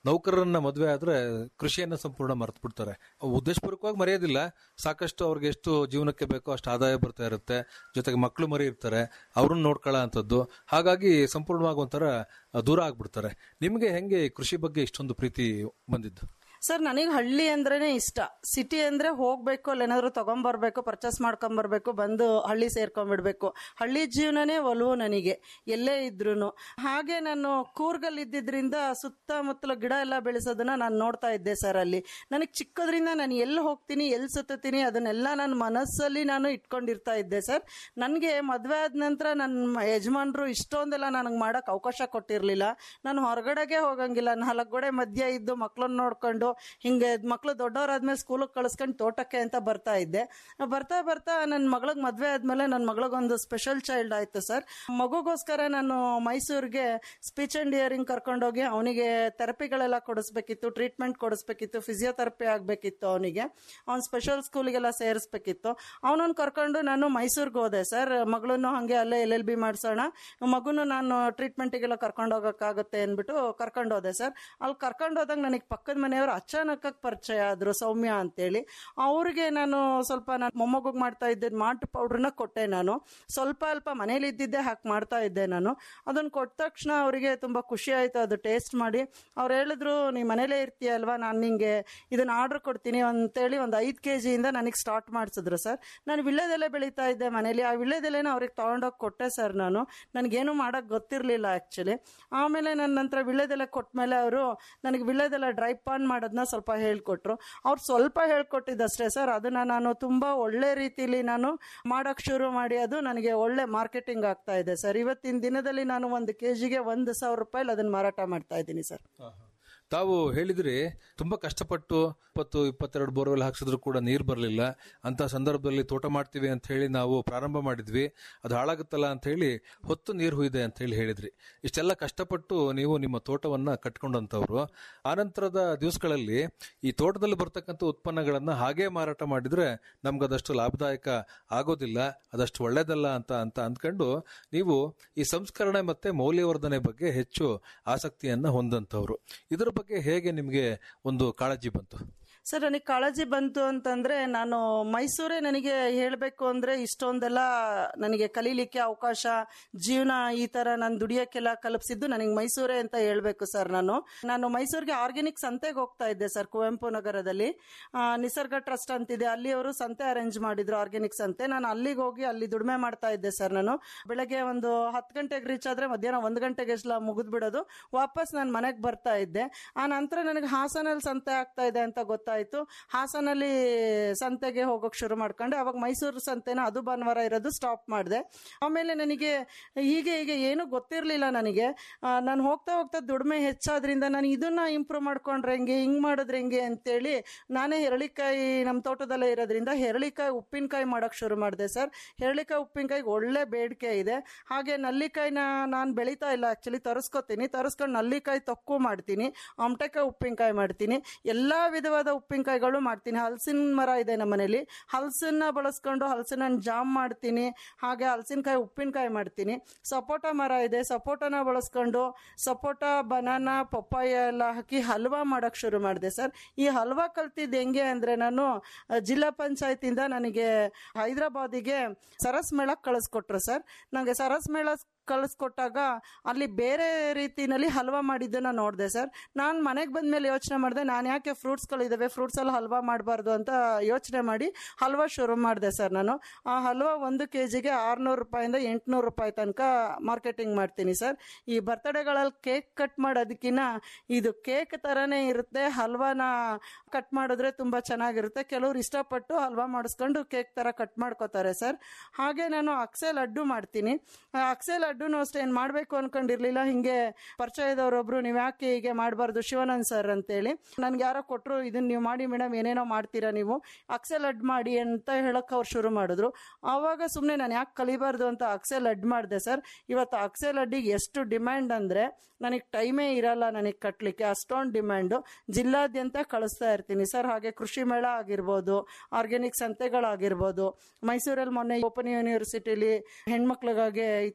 ನೌಕರರನ್ನ ಮದುವೆ ಆದ್ರೆ ಕೃಷಿಯನ್ನ ಸಂಪೂರ್ಣ ಮರೆತು ಬಿಡ್ತಾರೆ ಉದ್ದೇಶಪೂರ್ವಕವಾಗಿ ಮರೆಯೋದಿಲ್ಲ ಸಾಕಷ್ಟು ಅವ್ರಿಗೆ ಎಷ್ಟು ಜೀವನಕ್ಕೆ ಬೇಕೋ ಅಷ್ಟು ಆದಾಯ ಬರ್ತಾ ಇರುತ್ತೆ ಜೊತೆಗೆ ಮಕ್ಕಳು ಮರಿ ಇರ್ತಾರೆ ಅವ್ರನ್ನ ನೋಡ್ಕೊಳ್ಳೋ ಅಂಥದ್ದು ಹಾಗಾಗಿ ಸಂಪೂರ್ಣವಾಗಿ ಒಂಥರ ದೂರ ಆಗ್ಬಿಡ್ತಾರೆ ನಿಮ್ಗೆ ಹೆಂಗೆ ಈ ಕೃಷಿ ಬಗ್ಗೆ ಇಷ್ಟೊಂದು ಪ್ರೀತಿ ಬಂದಿದ್ದು ಸರ್ ನನಗೆ ಹಳ್ಳಿ ಅಂದ್ರೇನೆ ಇಷ್ಟ ಸಿಟಿ ಅಂದ್ರೆ ಹೋಗ್ಬೇಕು ಅಲ್ಲಿ ಏನಾದ್ರು ತಗೊಂಬರ್ಬೇಕು ಪರ್ಚೇಸ್ ಮಾಡ್ಕೊಂಬರ್ಬೇಕು ಬಂದು ಹಳ್ಳಿ ಸೇರ್ಕೊಂಡ್ಬಿಡ್ಬೇಕು ಹಳ್ಳಿ ಜೀವನನೇ ಒಲವು ನನಗೆ ಎಲ್ಲೇ ಇದ್ರು ಹಾಗೆ ನಾನು ಕೂರ್ಗಲ್ ಇದ್ದಿದ್ರಿಂದ ಸುತ್ತಮುತ್ತಲ ಗಿಡ ಎಲ್ಲ ಬೆಳೆಸೋದನ್ನ ನಾನು ನೋಡ್ತಾ ಇದ್ದೆ ಸರ್ ಅಲ್ಲಿ ನನಗೆ ಚಿಕ್ಕದ್ರಿಂದ ನಾನು ಎಲ್ಲಿ ಹೋಗ್ತೀನಿ ಎಲ್ಲಿ ಸುತ್ತೀನಿ ಅದನ್ನೆಲ್ಲ ನನ್ನ ಮನಸ್ಸಲ್ಲಿ ನಾನು ಇಟ್ಕೊಂಡಿರ್ತಾ ಇದ್ದೆ ಸರ್ ನನಗೆ ಮದುವೆ ಆದ ನಂತರ ನನ್ನ ಯಜಮಾನ್ರು ಇಷ್ಟೊಂದೆಲ್ಲ ನನಗೆ ಮಾಡೋಕೆ ಅವಕಾಶ ಕೊಟ್ಟಿರಲಿಲ್ಲ ನಾನು ಹೊರಗಡೆಗೆ ಹೋಗಂಗಿಲ್ಲ ನಾಲ್ಕು ಗೋಡೆ ಮಧ್ಯ ಇದ್ದು ಮಕ್ಳನ್ನ ನೋಡ್ಕೊಂಡು ಹಿಂಗೆ ಮಕ್ಳು ದೊಡ್ಡವರಾದ್ಮೇಲೆ ಸ್ಕೂಲಿಗೆ ಕಳಿಸ್ಕೊಂಡು ತೋಟಕ್ಕೆ ಅಂತ ಬರ್ತಾ ಇದ್ದೆ ಬರ್ತಾ ಬರ್ತಾ ನನ್ನ ಮಗಳಿಗೆ ಮದುವೆ ಆದ್ಮೇಲೆ ನನ್ನ ಮಗಳಿಗೊಂದು ಸ್ಪೆಷಲ್ ಚೈಲ್ಡ್ ಆಯ್ತು ಸರ್ ಮಗುಗೋಸ್ಕರ ನಾನು ಮೈಸೂರಿಗೆ ಸ್ಪೀಚ್ ಅಂಡ್ ಹಿಯರಿಂಗ್ ಕರ್ಕೊಂಡೋಗಿ ಅವನಿಗೆ ಥೆರಪಿಗಳೆಲ್ಲ ಕೊಡಿಸ್ಬೇಕಿತ್ತು ಟ್ರೀಟ್ಮೆಂಟ್ ಕೊಡಿಸ್ಬೇಕಿತ್ತು ಫಿಸಿಯೋಥೆರಪಿ ಆಗಬೇಕಿತ್ತು ಅವನಿಗೆ ಅವ್ನು ಸ್ಪೆಷಲ್ ಸ್ಕೂಲಿಗೆಲ್ಲ ಸೇರಿಸ್ಬೇಕಿತ್ತು ಅವನನ್ನು ಕರ್ಕೊಂಡು ನಾನು ಮೈಸೂರಿಗೆ ಹೋದೆ ಸರ್ ಮಗಳನ್ನು ಹಾಗೆ ಅಲ್ಲೇ ಎಲ್ ಎಲ್ ಬಿ ಮಾಡಿಸೋಣ ಮಗುನು ನಾನು ಟ್ರೀಟ್ಮೆಂಟಿಗೆಲ್ಲ ಕರ್ಕೊಂಡು ಹೋಗೋಕ್ಕಾಗುತ್ತೆ ಅಂದ್ಬಿಟ್ಟು ಕರ್ಕೊಂಡು ಹೋದೆ ಸರ್ ಅಲ್ಲಿ ಕರ್ಕೊಂಡು ಹೋದಾಗ ನನಗೆ ಪಕ್ಕದ ಮನೆಯವರು ಅಚಾನಕ್ಕಾಗಿ ಪರಿಚಯ ಆದರು ಸೌಮ್ಯ ಅಂತೇಳಿ ಅವ್ರಿಗೆ ನಾನು ಸ್ವಲ್ಪ ನಾನು ಮೊಮ್ಮಗುಗೆ ಮಾಡ್ತಾ ಇದ್ದಿದ್ದು ಮಾಟ್ ಪೌಡ್ರನ್ನ ಕೊಟ್ಟೆ ನಾನು ಸ್ವಲ್ಪ ಅಲ್ಪ ಮನೇಲಿ ಇದ್ದಿದ್ದೆ ಹಾಕಿ ಮಾಡ್ತಾ ಇದ್ದೆ ನಾನು ಅದನ್ನು ಕೊಟ್ಟ ತಕ್ಷಣ ಅವರಿಗೆ ತುಂಬ ಖುಷಿ ಆಯಿತು ಅದು ಟೇಸ್ಟ್ ಮಾಡಿ ಅವ್ರು ಹೇಳಿದ್ರು ನೀ ಮನೇಲೇ ಇರ್ತೀಯಲ್ವಾ ನಾನು ನಿಂಗೆ ಇದನ್ನ ಆರ್ಡರ್ ಕೊಡ್ತೀನಿ ಅಂತೇಳಿ ಒಂದು ಐದು ಕೆ ಜಿಯಿಂದ ನನಗೆ ಸ್ಟಾರ್ಟ್ ಮಾಡಿಸಿದ್ರು ಸರ್ ನಾನು ವಿಳ್ಳೆದೆಲೆ ಬೆಳೀತಾ ಇದ್ದೆ ಮನೇಲಿ ಆ ವಿಳ್ಳೆದೆಲೆನ ಅವ್ರಿಗೆ ತೊಗೊಂಡೋಗಿ ಕೊಟ್ಟೆ ಸರ್ ನಾನು ನನಗೇನು ಮಾಡೋಕ್ಕೆ ಗೊತ್ತಿರಲಿಲ್ಲ ಆ್ಯಕ್ಚುಲಿ ಆಮೇಲೆ ನನ್ನ ನಂತರ ವಿಳ್ಳೆದೆಲೆ ಕೊಟ್ಟಮೇಲೆ ಅವರು ನನಗೆ ವಿಳ್ಳೆದೆಲೆ ಡ್ರೈ ಪಾನ್ ಮಾಡೋದನ್ನ ಸ್ವಲ್ಪ ಹೇಳ್ಕೊಟ್ರು ಅವ್ರು ಸ್ವಲ್ಪ ಹೇಳ್ಕೊಟ್ಟಿದ್ದಷ್ಟೇ ಸರ್ ಅದನ್ನ ನಾನು ತುಂಬ ಒಳ್ಳೆ ರೀತಿಲಿ ನಾನು ಮಾಡೋಕ್ಕೆ ಶುರು ಮಾಡಿ ಅದು ನನಗೆ ಒಳ್ಳೆ ಮಾರ್ಕೆಟಿಂಗ್ ಆಗ್ತಾ ಇದೆ ಸರ್ ಇವತ್ತಿನ ದಿನದಲ್ಲಿ ನಾನು ಒಂದು ಕೆ ಜಿಗೆ ಒಂದು ಸಾವಿರ ರೂಪಾಯಿ ಅದನ್ನು ಮಾರಾಟ ಮಾಡ್ತಾ ಇದ್ದೀನಿ ಸರ್ ತಾವು ಹೇಳಿದ್ರಿ ತುಂಬಾ ಕಷ್ಟಪಟ್ಟು ಇಪ್ಪತ್ತು ಇಪ್ಪತ್ತೆರಡು ಬೋರ್ವೆಲ್ ಹಾಕ್ಸಿದ್ರು ಕೂಡ ನೀರು ಬರಲಿಲ್ಲ ಅಂತ ಸಂದರ್ಭದಲ್ಲಿ ತೋಟ ಮಾಡ್ತೀವಿ ಅಂತ ಹೇಳಿ ನಾವು ಪ್ರಾರಂಭ ಮಾಡಿದ್ವಿ ಅದು ಹಾಳಾಗುತ್ತಲ್ಲ ಅಂತ ಹೇಳಿ ಹೊತ್ತು ನೀರು ಹುಯ್ದೆ ಅಂತ ಹೇಳಿ ಹೇಳಿದ್ರಿ ಇಷ್ಟೆಲ್ಲ ಕಷ್ಟಪಟ್ಟು ನೀವು ನಿಮ್ಮ ತೋಟವನ್ನ ಕಟ್ಕೊಂಡಂತವ್ರು ಆನಂತರದ ದಿವಸಗಳಲ್ಲಿ ಈ ತೋಟದಲ್ಲಿ ಬರ್ತಕ್ಕಂಥ ಉತ್ಪನ್ನಗಳನ್ನ ಹಾಗೆ ಮಾರಾಟ ಮಾಡಿದ್ರೆ ನಮ್ಗೆ ಅದಷ್ಟು ಲಾಭದಾಯಕ ಆಗೋದಿಲ್ಲ ಅದಷ್ಟು ಒಳ್ಳೇದಲ್ಲ ಅಂತ ಅಂತ ಅಂದ್ಕೊಂಡು ನೀವು ಈ ಸಂಸ್ಕರಣೆ ಮತ್ತೆ ಮೌಲ್ಯವರ್ಧನೆ ಬಗ್ಗೆ ಹೆಚ್ಚು ಆಸಕ್ತಿಯನ್ನ ಹೊಂದಂತವ್ರು ಇದರ ಬಗ್ಗೆ ಹೇಗೆ ನಿಮಗೆ ಒಂದು ಕಾಳಜಿ ಬಂತು ಸರ್ ನನಗೆ ಕಾಳಜಿ ಬಂತು ಅಂತಂದ್ರೆ ನಾನು ಮೈಸೂರೇ ನನಗೆ ಹೇಳಬೇಕು ಅಂದ್ರೆ ಇಷ್ಟೊಂದೆಲ್ಲ ನನಗೆ ಕಲೀಲಿಕ್ಕೆ ಅವಕಾಶ ಜೀವನ ಈ ತರ ನಾನು ದುಡಿಯೋಕ್ಕೆಲ್ಲ ಕಲ್ಪಿಸಿದ್ದು ನನಗೆ ಮೈಸೂರೇ ಅಂತ ಹೇಳಬೇಕು ಸರ್ ನಾನು ನಾನು ಮೈಸೂರಿಗೆ ಆರ್ಗ್ಯಾನಿಕ್ ಸಂತೆಗೆ ಹೋಗ್ತಾ ಇದ್ದೆ ಸರ್ ಕುವೆಂಪು ನಗರದಲ್ಲಿ ಆ, ನಿಸರ್ಗ ಟ್ರಸ್ಟ್ ಅಂತಿದೆ ಅಲ್ಲಿ ಅವರು ಸಂತೆ ಅರೇಂಜ್ ಮಾಡಿದ್ರು ಆರ್ಗ್ಯಾನಿಕ್ ಸಂತೆ ನಾನು ಅಲ್ಲಿಗೆ ಹೋಗಿ ಅಲ್ಲಿ ದುಡಿಮೆ ಮಾಡ್ತಾ ಇದ್ದೆ ಸರ್ ನಾನು ಬೆಳಗ್ಗೆ ಒಂದು ಹತ್ತು ಗಂಟೆಗೆ ರೀಚ್ ಆದ್ರೆ ಮಧ್ಯಾಹ್ನ ಒಂದು ಗಂಟೆಗೆ ಎಲ್ಲ ಮುಗಿದ್ ಬಿಡೋದು ವಾಪಸ್ ನಾನು ಮನೆಗೆ ಬರ್ತಾ ಇದ್ದೆ ಆ ನಂತರ ನನಗೆ ಹಾಸನಲ್ಲಿ ಸಂತೆ ಆಗ್ತಾ ಇದೆ ಅಂತ ಗೊತ್ತಾಯ್ತು ಹಾಸನಲ್ಲಿ ಸಂತೆಗೆ ಹೋಗೋಕೆ ಶುರು ಮಾಡ್ಕೊಂಡೆ ಅವಾಗ ಮೈಸೂರು ಸಂತೆನ ಅದು ಭಾನುವಾರ ಇರೋದು ಸ್ಟಾಪ್ ಮಾಡಿದೆ ಆಮೇಲೆ ನನಗೆ ಹೀಗೆ ಹೀಗೆ ಏನೂ ಗೊತ್ತಿರಲಿಲ್ಲ ನನಗೆ ನಾನು ಹೋಗ್ತಾ ಹೋಗ್ತಾ ದುಡಿಮೆ ಹೆಚ್ಚಾದ್ರಿಂದ ನಾನು ಇದನ್ನ ಇಂಪ್ರೂವ್ ಮಾಡ್ಕೊಂಡ್ರೆ ಹೆಂಗೆ ಹಿಂಗೆ ಮಾಡಿದ್ರೆ ಹೆಂಗೆ ಅಂತೇಳಿ ನಾನೇ ಹೆರಳಿಕಾಯಿ ನಮ್ಮ ತೋಟದಲ್ಲೇ ಇರೋದ್ರಿಂದ ಹೆರಳಿಕಾಯಿ ಉಪ್ಪಿನಕಾಯಿ ಮಾಡೋಕೆ ಶುರು ಮಾಡಿದೆ ಸರ್ ಹೆರಳಿಕಾಯಿ ಉಪ್ಪಿನಕಾಯಿಗೆ ಒಳ್ಳೆ ಬೇಡಿಕೆ ಇದೆ ಹಾಗೆ ನಲ್ಲಿಕಾಯಿನ ನಾನು ಬೆಳೀತಾ ಇಲ್ಲ ಆ್ಯಕ್ಚುಲಿ ತರಿಸ್ಕೊತೀನಿ ತರಿಸ್ಕೊಂಡು ನಲ್ಲಿಕಾಯಿ ತೊಕ್ಕು ಮಾಡ್ತೀನಿ ಆಮ್ಟೆಕಾಯಿ ಉಪ್ಪಿನಕಾಯಿ ಮಾಡ್ತೀನಿ ಎಲ್ಲ ವಿಧವಾದ ಉಪ್ಪಿನಕಾಯಿಗಳು ಮಾಡ್ತೀನಿ ಹಲಸಿನ ಮರ ಇದೆ ನಮ್ಮ ಮನೇಲಿ ಹಲಸನ್ನ ಬಳಸ್ಕೊಂಡು ಹಲಸಿನ ಹಣ್ಣು ಜಾಮ್ ಮಾಡ್ತೀನಿ ಹಾಗೆ ಹಲಸಿನಕಾಯಿ ಉಪ್ಪಿನಕಾಯಿ ಮಾಡ್ತೀನಿ ಸಪೋಟ ಮರ ಇದೆ ಸಪೋಟನ ಬಳಸ್ಕೊಂಡು ಸಪೋಟ ಬನಾನಾ ಪಪ್ಪಾಯ ಎಲ್ಲ ಹಾಕಿ ಹಲ್ವಾ ಮಾಡೋಕ್ಕೆ ಶುರು ಮಾಡಿದೆ ಸರ್ ಈ ಹಲ್ವಾ ಕಲ್ತಿದ್ದು ಹೆಂಗೆ ಅಂದರೆ ನಾನು ಅ, ಜಿಲ್ಲಾ ಪಂಚಾಯತಿಂದ ನನಗೆ ಹೈದರಾಬಾದಿಗೆ ಸರಸ್ ಮೇಳಕ್ಕೆ ಕಳಿಸ್ಕೊಟ್ರು ಸರ್ ನನಗೆ ಸರಸ್ ಮೇಳ ಕಳಿಸ್ಕೊಟ್ಟಾಗ ಅಲ್ಲಿ ಬೇರೆ ರೀತಿನಲ್ಲಿ ಹಲ್ವಾ ಮಾಡಿದ್ದನ್ನ ನೋಡಿದೆ ಸರ್ ನಾನು ಮನೆಗೆ ಬಂದ್ಮೇಲೆ ಯೋಚನೆ ಮಾಡಿದೆ ನಾನು ಯಾಕೆ ಫ್ರೂಟ್ಸ್ಗಳಿದ್ದಾವೆ ಫ್ರೂಟ್ಸಲ್ಲಿ ಹಲ್ವಾ ಮಾಡಬಾರ್ದು ಅಂತ ಯೋಚನೆ ಮಾಡಿ ಹಲ್ವಾ ಶುರು ಮಾಡಿದೆ ಸರ್ ನಾನು ಆ ಹಲ್ವಾ ಒಂದು ಕೆ ಜಿಗೆ ಆರುನೂರು ರೂಪಾಯಿಂದ ಎಂಟುನೂರು ರೂಪಾಯಿ ತನಕ ಮಾರ್ಕೆಟಿಂಗ್ ಮಾಡ್ತೀನಿ ಸರ್ ಈ ಬರ್ತ್ಡೇಗಳಲ್ಲಿ ಕೇಕ್ ಕಟ್ ಮಾಡೋದಕ್ಕಿಂತ ಇದು ಕೇಕ್ ಥರನೇ ಇರುತ್ತೆ ಹಲ್ವಾನ ಕಟ್ ಮಾಡಿದ್ರೆ ತುಂಬ ಚೆನ್ನಾಗಿರುತ್ತೆ ಕೆಲವ್ರು ಇಷ್ಟಪಟ್ಟು ಹಲ್ವಾ ಮಾಡಿಸ್ಕೊಂಡು ಕೇಕ್ ಥರ ಕಟ್ ಮಾಡ್ಕೋತಾರೆ ಸರ್ ಹಾಗೆ ನಾನು ಅಕ್ಸೆ ಲಡ್ಡು ಮಾಡ್ತೀನಿ ಆ ಅಕ್ಸೆ ಲಡ್ಡುನು ಅಷ್ಟೇ ಏನು ಮಾಡಬೇಕು ಅನ್ಕೊಂಡಿರ್ಲಿಲ್ಲ ಹಿಂಗೆ ಪರಿಚಯದವರೊಬ್ರು ನೀವು ಯಾಕೆ ಹೀಗೆ ಮಾಡಬಾರ್ದು ಶಿವಾನಂದ್ ಸರ್ ಅಂತೇಳಿ ನನ್ಗೆ ಯಾರೋ ಕೊಟ್ಟರು ಇದನ್ನ ನೀವು ಮಾಡಿ ಮೇಡಮ್ ಏನೇನೋ ಮಾಡ್ತೀರಾ ನೀವು ಅಕ್ಸೆ ಲಡ್ ಮಾಡಿ ಅಂತ ಹೇಳಕ್ಕೆ ಅವ್ರು ಶುರು ಮಾಡಿದ್ರು ಆವಾಗ ಸುಮ್ಮನೆ ನಾನು ಯಾಕೆ ಕಲಿಬಾರ್ದು ಅಂತ ಅಕ್ಸೆ ಲಡ್ ಮಾಡಿದೆ ಸರ್ ಇವತ್ತು ಅಕ್ಸೆ ಲಡ್ಡಿಗೆ ಎಷ್ಟು ಡಿಮ್ಯಾಂಡ್ ಅಂದರೆ ನನಗೆ ಟೈಮೇ ಇರಲ್ಲ ನನಗೆ ಕಟ್ಟಲಿಕ್ಕೆ ಅಷ್ಟೊಂದು ಡಿಮ್ಯಾಂಡು ಜಿಲ್ಲಾದ್ಯಂತ ಕಳಿಸ್ತಾ ಇರ್ತೀನಿ ಸರ್ ಹಾಗೆ ಕೃಷಿ ಮೇಳ ಆಗಿರ್ಬೋದು ಆರ್ಗ್ಯಾನಿಕ್ ಸಂತೆಗಳಾಗಿರ್ಬೋದು ಮೈಸೂರಲ್ಲಿ ಮೊನ್ನೆ ಓಪನ್ ಯೂನಿವರ್ಸಿಟಿಲಿ ಹೆಣ್ಮಕ್ಳಿಗಾಗಿ ಈ ಥರ ವಸ್ತು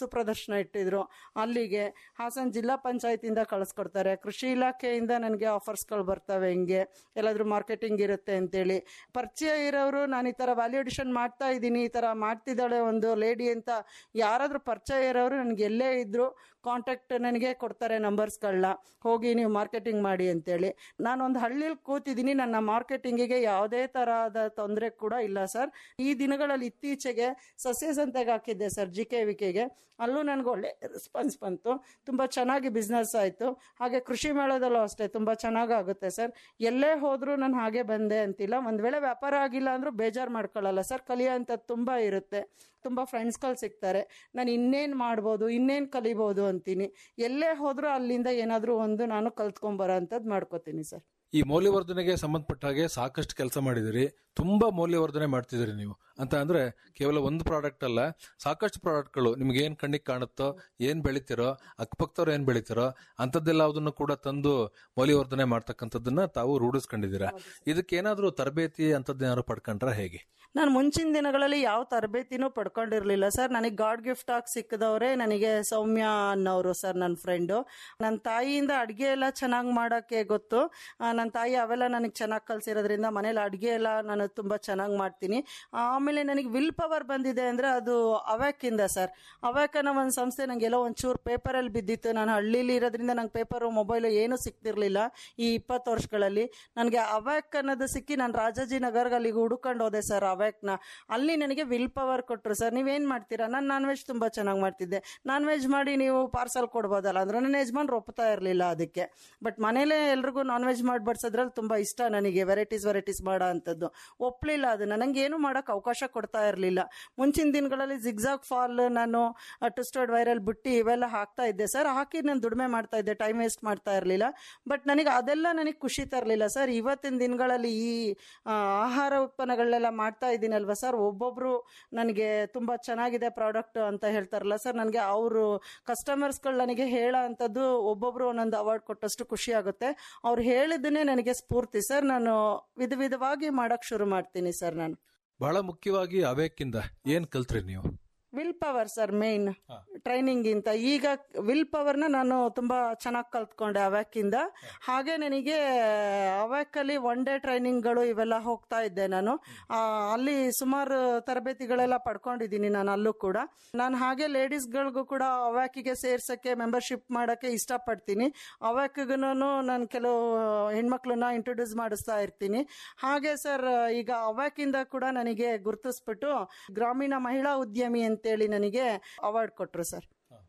ಪ್ರದರ್ಶನ ಇಟ್ಟಿದ್ರು ಅಲ್ಲಿಗೆ ಹಾಸನ ಜಿಲ್ಲಾ ಪಂಚಾಯತಿಂದ ಕಳಿಸ್ಕೊಡ್ತಾರೆ ಕೃಷಿ ಇಲಾಖೆಯಿಂದ ನನಗೆ ಆಫರ್ಸ್ಗಳು ಬರ್ತವೆ ಹಿಂಗೆ ಎಲ್ಲಾದ್ರೂ ಮಾರ್ಕೆಟಿಂಗ್ ಇರುತ್ತೆ ಅಂತೇಳಿ ಪರಿಚಯ ಇರೋರು ನಾನು ಈ ಥರ ವ್ಯಾಲ್ಯೂಡೇಷನ್ ಮಾಡ್ತಾ ಇದ್ದೀನಿ ಈ ಥರ ಮಾಡ್ತಿದ್ದಾಳೆ ಒಂದು ಲೇಡಿ ಅಂತ ಯಾರಾದರೂ ಪರಿಚಯ ಇರೋರು ನನಗೆ ಎಲ್ಲೇ ಇದ್ದರೂ ಕಾಂಟ್ಯಾಕ್ಟ್ ನನಗೆ ಕೊಡ್ತಾರೆ ನಂಬರ್ಸ್ಗಳನ್ನ ಹೋಗಿ ನೀವು ಮಾರ್ಕೆಟಿಂಗ್ ಮಾಡಿ ಅಂತೇಳಿ ನಾನು ಒಂದು ಹಳ್ಳಿಲಿ ಕೂತಿದ್ದೀನಿ ನನ್ನ ಮಾರ್ಕೆಟಿಂಗಿಗೆ ಯಾವುದೇ ತರಹದ ತೊಂದರೆ ಕೂಡ ಇಲ್ಲ ಸರ್ ಈ ದಿನಗಳಲ್ಲಿ ಇತ್ತೀಚೆಗೆ ಸಸ್ಯ ಸಂತೆಗೆ ಹಾಕಿದ್ದೆ ಸರ್ ಜಿ ಕೆ ವಿಕೆಗೆ ಅಲ್ಲೂ ನನಗೆ ಒಳ್ಳೆ ರೆಸ್ಪಾನ್ಸ್ ಬಂತು ತುಂಬ ಚೆನ್ನಾಗಿ ಬಿಸ್ನೆಸ್ ಆಯಿತು ಹಾಗೆ ಕೃಷಿ ಮೇಳದಲ್ಲೂ ಅಷ್ಟೇ ತುಂಬ ಚೆನ್ನಾಗಾಗುತ್ತೆ ಸರ್ ಎಲ್ಲೇ ಹೋದರೂ ನಾನು ಹಾಗೆ ಬಂದೆ ಅಂತಿಲ್ಲ ಒಂದು ವೇಳೆ ವ್ಯಾಪಾರ ಆಗಿಲ್ಲ ಅಂದರೂ ಬೇಜಾರು ಮಾಡ್ಕೊಳ್ಳಲ್ಲ ಸರ್ ಕಲಿಯೋಂಥದ್ದು ತುಂಬ ಇರುತ್ತೆ ತುಂಬ ಫ್ರೆಂಡ್ಸ್ಗಳು ಸಿಗ್ತಾರೆ ನಾನು ಇನ್ನೇನು ಮಾಡ್ಬೋದು ಇನ್ನೇನು ಕಲಿಬೋದು ಅಂತೀನಿ ಎಲ್ಲೇ ಹೋದರೂ ಅಲ್ಲಿಂದ ಏನಾದರೂ ಒಂದು ನಾನು ಕಲ್ತ್ಕೊಂಬರೋ ಅಂಥದ್ದು ಮಾಡ್ಕೋತೀನಿ ಸರ್ ಈ ಮೌಲ್ಯವರ್ಧನೆಗೆ ಸಂಬಂಧಪಟ್ಟ ಹಾಗೆ ಸಾಕಷ್ಟು ಕೆಲಸ ಮಾಡಿದಿರಿ ತುಂಬಾ ಮೌಲ್ಯವರ್ಧನೆ ಮಾಡ್ತಿದ್ದೀರಿ ನೀವು ಅಂತ ಅಂದ್ರೆ ಕೇವಲ ಒಂದು ಪ್ರಾಡಕ್ಟ್ ಅಲ್ಲ ಸಾಕಷ್ಟು ಪ್ರಾಡಕ್ಟ್ಗಳು ನಿಮ್ಗೆ ಏನ್ ಕಣ್ಣಿಗೆ ಕಾಣುತ್ತೋ ಏನ್ ಬೆಳಿತಿರೋ ಅಕ್ಕಪಕ್ಕದವ್ರು ಏನ್ ಬೆಳಿತಿರೋ ಅಂತದ್ದೆಲ್ಲ ಅದನ್ನು ಕೂಡ ತಂದು ಮೌಲ್ಯವರ್ಧನೆ ಮಾಡ್ತಕ್ಕಂಥದ್ದನ್ನ ತಾವು ರೂಢಿಸ್ಕೊಂಡಿದ್ದೀರಾ ಇದಕ್ಕೆ ಏನಾದ್ರೂ ತರಬೇತಿ ಅಂತದ್ದೇನಾದ್ರು ಪಡ್ಕೊಂಡ್ರ ಹೇಗೆ ನಾನು ಮುಂಚಿನ ದಿನಗಳಲ್ಲಿ ಯಾವ ತರಬೇತಿನೂ ಪಡ್ಕೊಂಡಿರ್ಲಿಲ್ಲ ಸರ್ ನನಗೆ ಗಾಡ್ ಗಿಫ್ಟ್ ಆಗಿ ಸಿಕ್ಕಿದವರೇ ನನಗೆ ಸೌಮ್ಯ ಅನ್ನೋರು ಸರ್ ನನ್ನ ಫ್ರೆಂಡು ನನ್ನ ತಾಯಿಯಿಂದ ಅಡುಗೆ ಎಲ್ಲ ಚೆನ್ನಾಗಿ ಮಾಡೋಕ್ಕೆ ಗೊತ್ತು ನನ್ನ ತಾಯಿ ಅವೆಲ್ಲ ನನಗೆ ಚೆನ್ನಾಗಿ ಕಲಿಸಿರೋದ್ರಿಂದ ಮನೇಲಿ ಅಡುಗೆ ಎಲ್ಲ ನಾನು ತುಂಬ ಚೆನ್ನಾಗಿ ಮಾಡ್ತೀನಿ ಆಮೇಲೆ ನನಗೆ ವಿಲ್ ಪವರ್ ಬಂದಿದೆ ಅಂದರೆ ಅದು ಅವ್ಯಾಕಿಂದ ಸರ್ ಅವ್ಯಾಕ್ ಅನ್ನೋ ಒಂದು ಸಂಸ್ಥೆ ನನಗೆಲ್ಲ ಒಂಚೂರು ಪೇಪರಲ್ಲಿ ಬಿದ್ದಿತ್ತು ನಾನು ಹಳ್ಳಿಲಿ ಇರೋದ್ರಿಂದ ನಂಗೆ ಪೇಪರು ಮೊಬೈಲು ಏನೂ ಸಿಗ್ತಿರ್ಲಿಲ್ಲ ಈ ಇಪ್ಪತ್ತು ವರ್ಷಗಳಲ್ಲಿ ನನಗೆ ಅವ್ಯಾಕ್ ಅನ್ನೋದು ಸಿಕ್ಕಿ ನಾನು ರಾಜಾಜಿನಗರ್ಗೆ ಅಲ್ಲಿಗೆ ಹುಡುಕೊಂಡು ಹೋದೆ ಸರ್ ಅವ್ಯಾಕ್ನ ಅಲ್ಲಿ ನನಗೆ ವಿಲ್ ಪವರ್ ಕೊಟ್ಟರು ಸರ್ ನೀವೇನು ಮಾಡ್ತೀರಾ ನಾನು ನಾನ್ ವೆಜ್ ತುಂಬ ಚೆನ್ನಾಗಿ ಮಾಡ್ತಿದ್ದೆ ನಾನ್ ವೆಜ್ ಮಾಡಿ ನೀವು ಪಾರ್ಸಲ್ ಕೊಡ್ಬೋದಲ್ಲ ಅಂದ್ರೆ ನನ್ನ ಯಜಮಾನ್ರು ಒಪ್ತಾ ಇರಲಿಲ್ಲ ಅದಕ್ಕೆ ಬಟ್ ಮನೇಲೇ ಎಲ್ರಿಗೂ ನಾನ್ ವೆಜ್ ಮಾಡಿ ಬಡ್ಸೋದ್ರಲ್ಲಿ ತುಂಬ ಇಷ್ಟ ನನಗೆ ವೆರೈಟೀಸ್ ವೆರೈಟೀಸ್ ಮಾಡೋ ಅಂಥದ್ದು ಒಪ್ಪಲಿಲ್ಲ ಅದು ನನಗೆ ಏನು ಮಾಡೋಕೆ ಅವಕಾಶ ಕೊಡ್ತಾ ಇರಲಿಲ್ಲ ಮುಂಚಿನ ದಿನಗಳಲ್ಲಿ ಜಿಗ್ಜಾಗ್ ಫಾಲ್ ನಾನು ಟುಸ್ಟರ್ಡ್ ವೈರಲ್ ಬುಟ್ಟಿ ಇವೆಲ್ಲ ಹಾಕ್ತಾ ಇದ್ದೆ ಸರ್ ಹಾಕಿ ನಾನು ದುಡಿಮೆ ಮಾಡ್ತಾ ಇದ್ದೆ ಟೈಮ್ ವೇಸ್ಟ್ ಮಾಡ್ತಾ ಇರಲಿಲ್ಲ ಬಟ್ ನನಗೆ ಅದೆಲ್ಲ ನನಗೆ ಖುಷಿ ತರಲಿಲ್ಲ ಸರ್ ಇವತ್ತಿನ ದಿನಗಳಲ್ಲಿ ಈ ಆ, ಆಹಾರ ಉತ್ಪನ್ನಗಳನ್ನೆಲ್ಲ ಮಾಡ್ತಾ ಇದ್ದೀನಲ್ವ ಸರ್ ಒಬ್ಬೊಬ್ರು ನನಗೆ ತುಂಬ ಚೆನ್ನಾಗಿದೆ ಪ್ರಾಡಕ್ಟ್ ಅಂತ ಹೇಳ್ತಾರಲ್ಲ ಸರ್ ನನಗೆ ಅವರು ಕಸ್ಟಮರ್ಸ್ಗಳು ನನಗೆ ಹೇಳೋ ಅಂಥದ್ದು ಒಬ್ಬೊಬ್ರು ಒಂದೊಂದು ಅವಾರ್ಡ್ ಕೊಟ್ಟಷ್ಟು ಖುಷಿ ಆಗುತ್ತೆ ಅವ್ರು ಹೇಳಿದ್ದನ್ನೇ ನನಗೆ ಸ್ಫೂರ್ತಿ ಸರ್ ನಾನು ವಿಧ ವಿಧವಾಗಿ ಮಾಡಕ್ ಶುರು ಮಾಡ್ತೀನಿ ಸರ್ ನಾನು ಬಹಳ ಮುಖ್ಯವಾಗಿ ಅವೇಕಿಂದ ಏನ್ ಕಲ್ತ್ರಿ ನೀವು will power sir main training ಇಂತ ಈಗ ವಿಲ್ ಪವರ್ನ ನಾನು ತುಂಬಾ ಚೆನ್ನಾಗಿ ಕಲ್ತ್ಕೊಂಡೆ ಅವ್ಯಾಕಿಂದ ಹಾಗೆ ನನಗೆ ಅವ್ಯಾಕಲ್ಲಿ ಒನ್ ಡೇ ಟ್ರೈನಿಂಗ್ಗಳು ಇವೆಲ್ಲ ಹೋಗ್ತಾ ಇದ್ದೆ ನಾನು ಆ, ಅಲ್ಲಿ ಸುಮಾರು ತರಬೇತಿಗಳೆಲ್ಲ ಪಡ್ಕೊಂಡಿದ್ದೀನಿ ನಾನು ಅಲ್ಲೂ ಕೂಡ ನಾನು ಹಾಗೆ ಲೇಡೀಸ್ಗಳಿಗೂ ಕೂಡ ಅವ್ಯಾಕಿಗೆ ಸೇರ್ಸಕ್ಕೆ ಮೆಂಬರ್ಶಿಪ್ ಮಾಡೋಕ್ಕೆ ಇಷ್ಟಪಡ್ತೀನಿ ಅವ್ಯಾಕಿಗೂ ನಾನು ಕೆಲವು ಹೆಣ್ಮಕ್ಳನ್ನ ಇಂಟ್ರೊಡ್ಯೂಸ್ ಮಾಡಿಸ್ತಾ ಇರ್ತೀನಿ ಹಾಗೆ ಸರ್ ಈಗ ಅವ್ಯಾಕಿಂದ ಕೂಡ ನನಗೆ ಗುರುತಿಸ್ಬಿಟ್ಟು ಗ್ರಾಮೀಣ ಮಹಿಳಾ ಉದ್ಯಮಿ ಅಂತೇಳಿ ನನಗೆ ಅವಾರ್ಡ್ ಕೊಟ್ಟರು ಸರ್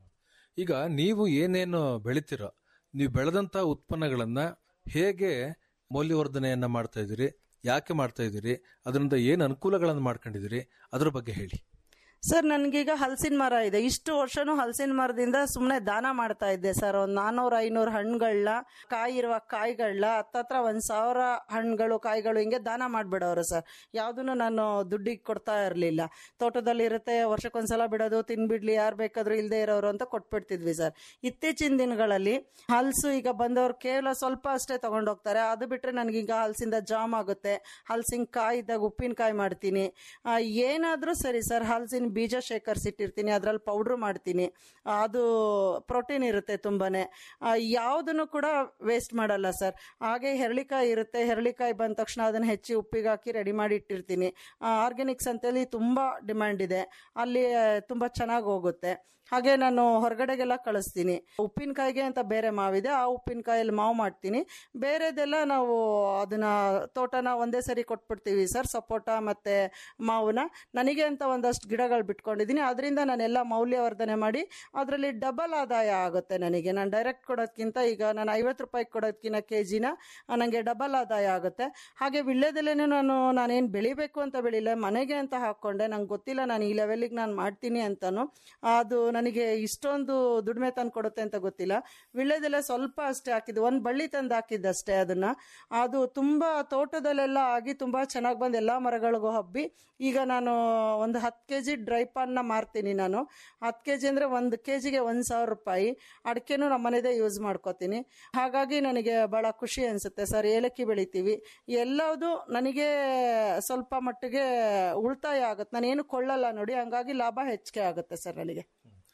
ಈಗ ನೀವು ಏನೇನು ಬೆಳಿತೀರೋ ನೀವು ಬೆಳೆದಂತ ಉತ್ಪನ್ನಗಳನ್ನ ಹೇಗೆ ಮೌಲ್ಯವರ್ಧನೆಯನ್ನ ಮಾಡ್ತಾ ಇದ್ದೀರಿ ಯಾಕೆ ಮಾಡ್ತಾ ಇದ್ದೀರಿ ಅದರಿಂದ ಏನು ಅನುಕೂಲಗಳನ್ನು ಮಾಡ್ಕೊಂಡಿದ್ದೀರಿ ಅದ್ರ ಬಗ್ಗೆ ಹೇಳಿ ಸರ್ ನನಗೀಗ ಹಲಸಿನ ಮರ ಇದೆ ಇಷ್ಟು ವರ್ಷನೂ ಹಲಸಿನ ಮರದಿಂದ ಸುಮ್ಮನೆ ದಾನ ಮಾಡ್ತಾ ಇದ್ದೆ ಸರ್ ಒಂದು ನಾನ್ನೂರು ಐನೂರು ಹಣ್ಣುಗಳನ್ನ ಕಾಯಿ ಇರುವ ಕಾಯಿಗಳನ್ನ ಹತ್ತತ್ರ ಒಂದು ಸಾವಿರ ಹಣ್ಣುಗಳು ಕಾಯಿಗಳು ಹಿಂಗೆ ದಾನ ಮಾಡಿಬಿಡೋರು ಸರ್ ಯಾವುದನ್ನು ನಾನು ದುಡ್ಡಿಗೆ ಕೊಡ್ತಾ ಇರಲಿಲ್ಲ ತೋಟದಲ್ಲಿ ಇರುತ್ತೆ ವರ್ಷಕ್ಕೊಂದ್ಸಲ ಬಿಡೋದು ತಿನ್ಬಿಡ್ಲಿ ಯಾರು ಬೇಕಾದ್ರೂ ಇಲ್ಲದೆ ಇರೋರು ಅಂತ ಕೊಟ್ಬಿಡ್ತಿದ್ವಿ ಸರ್ ಇತ್ತೀಚಿನ ದಿನಗಳಲ್ಲಿ ಹಲಸು ಈಗ ಬಂದವರು ಕೇವಲ ಸ್ವಲ್ಪ ಅಷ್ಟೇ ತಗೊಂಡೋಗ್ತಾರೆ ಅದು ಬಿಟ್ಟರೆ ನನಗೀಗ ಹಲಸಿಂದ ಜಾಮ್ ಆಗುತ್ತೆ ಹಲಸಿನ ಕಾಯಿ ಇದ್ದಾಗ ಉಪ್ಪಿನಕಾಯಿ ಮಾಡ್ತೀನಿ ಆ, ಏನಾದರೂ ಸರಿ ಸರ್ ಹಲಸಿನ ಬೀಜ ಶೇಖರಿಸಿಟ್ಟಿರ್ತೀನಿ ಅದರಲ್ಲಿ ಪೌಡ್ರ್ ಮಾಡ್ತೀನಿ ಆ, ಅದು ಪ್ರೋಟೀನ್ ಇರುತ್ತೆ ತುಂಬಾನೇ ಯಾವುದನ್ನು ಕೂಡ ವೇಸ್ಟ್ ಮಾಡಲ್ಲ ಸರ್ ಹಾಗೆ ಹೆರಳಿಕಾಯಿ ಇರುತ್ತೆ ಹೆರಳಿಕಾಯಿ ಬಂದ ತಕ್ಷಣ ಅದನ್ನು ಹೆಚ್ಚಿ ಉಪ್ಪಿಗೆ ಹಾಕಿ ರೆಡಿ ಮಾಡಿ ಇಟ್ಟಿರ್ತೀನಿ ಆರ್ಗ್ಯಾನಿಕ್ಸ್ ಅಂತೇಳಿ ತುಂಬ ಡಿಮ್ಯಾಂಡ್ ಇದೆ ಅಲ್ಲಿ ಆ, ತುಂಬ ಚೆನ್ನಾಗಿ ಹೋಗುತ್ತೆ ಹಾಗೆ ನಾನು ಹೊರಗಡೆಗೆಲ್ಲ ಕಳಿಸ್ತೀನಿ ಉಪ್ಪಿನಕಾಯಿಗೆ ಅಂತ ಬೇರೆ ಮಾವಿದೆ ಆ ಉಪ್ಪಿನಕಾಯಲ್ಲಿ ಮಾವು ಮಾಡ್ತೀನಿ ಬೇರೆದೆಲ್ಲ ನಾವು ಅದನ್ನ ತೋಟನ ಒಂದೇ ಸರಿ ಕೊಟ್ಬಿಡ್ತೀವಿ ಸರ್ ಸಪೋಟ ಮತ್ತೆ ಮಾವನ್ನ ನನಗೆ ಅಂತ ಒಂದಷ್ಟು ಗಿಡಗಳು ಬಿಟ್ಕೊಂಡಿದ್ದೀನಿ ಅದರಿಂದ ನಾನೆಲ್ಲ ಮೌಲ್ಯವರ್ಧನೆ ಮಾಡಿ ಅದರಲ್ಲಿ ಡಬಲ್ ಆದಾಯ ಆಗುತ್ತೆ ನನಗೆ ನಾನು ಡೈರೆಕ್ಟ್ ಕೊಡೋದ್ಕಿಂತ ಈಗ ನಾನು ಐವತ್ತು ರೂಪಾಯಿ ಕೊಡೋದ್ಕಿಂತ ಕೆ ಜಿನ ನನಗೆ ಡಬಲ್ ಆದಾಯ ಆಗುತ್ತೆ ಹಾಗೆ ವಿಳ್ಯದೆಲೆನೂ ನಾನು ನಾನೇನು ಬೆಳಿಬೇಕು ಅಂತ ಬೆಳಿಲ್ಲ ಮನೆಗೆ ಅಂತ ಹಾಕ್ಕೊಂಡೆ ನಂಗೆ ಗೊತ್ತಿಲ್ಲ ನಾನು ಈ ಲೆವೆಲಿಗೆ ನಾನು ಮಾಡ್ತೀನಿ ಅಂತಲೂ ಅದು ನನಗೆ ಇಷ್ಟೊಂದು ದುಡಿಮೆ ತಂದು ಕೊಡುತ್ತೆ ಅಂತ ಗೊತ್ತಿಲ್ಲ ವಿಳ್ಯದೆಲೆ ಸ್ವಲ್ಪ ಅಷ್ಟೇ ಹಾಕಿದ್ದು ಒಂದು ಬಳ್ಳಿ ತಂದು ಹಾಕಿದ್ದಷ್ಟೇ ಅದನ್ನ ಅದು ತುಂಬ ತೋಟದಲ್ಲೆಲ್ಲ ಆಗಿ ತುಂಬ ಚೆನ್ನಾಗಿ ಬಂದು ಎಲ್ಲ ಮರಗಳಿಗೂ ಹಬ್ಬಿ ಈಗ ನಾನು ಒಂದು ಹತ್ತು ಕೆ ಜಿ ಡ್ರೈ ಪಾನ್ನ ಮಾರ್ತೀನಿ ನಾನು ಹತ್ತು ಕೆ ಜಿ ಅಂದರೆ ಒಂದು ಕೆ ಜಿಗೆ ಒಂದು ಸಾವಿರ ರೂಪಾಯಿ ಅಡಿಕೆನೂ ನಮ್ಮ ಮನೆದೇ ಯೂಸ್ ಮಾಡ್ಕೋತೀನಿ ಹಾಗಾಗಿ ನನಗೆ ಭಾಳ ಖುಷಿ ಅನಿಸುತ್ತೆ ಸರ್ ಏಲಕ್ಕಿ ಬೆಳಿತೀವಿ ಎಲ್ಲವುದು ನನಗೆ ಸ್ವಲ್ಪ ಮಟ್ಟಿಗೆ ಉಳಿತಾಯ ಆಗುತ್ತೆ ನಾನೇನು ಕೊಳ್ಳಲ್ಲ ನೋಡಿ ಹಂಗಾಗಿ ಲಾಭ ಹೆಚ್ಚಿಗೆ ಆಗುತ್ತೆ ಸರ್ ನನಗೆ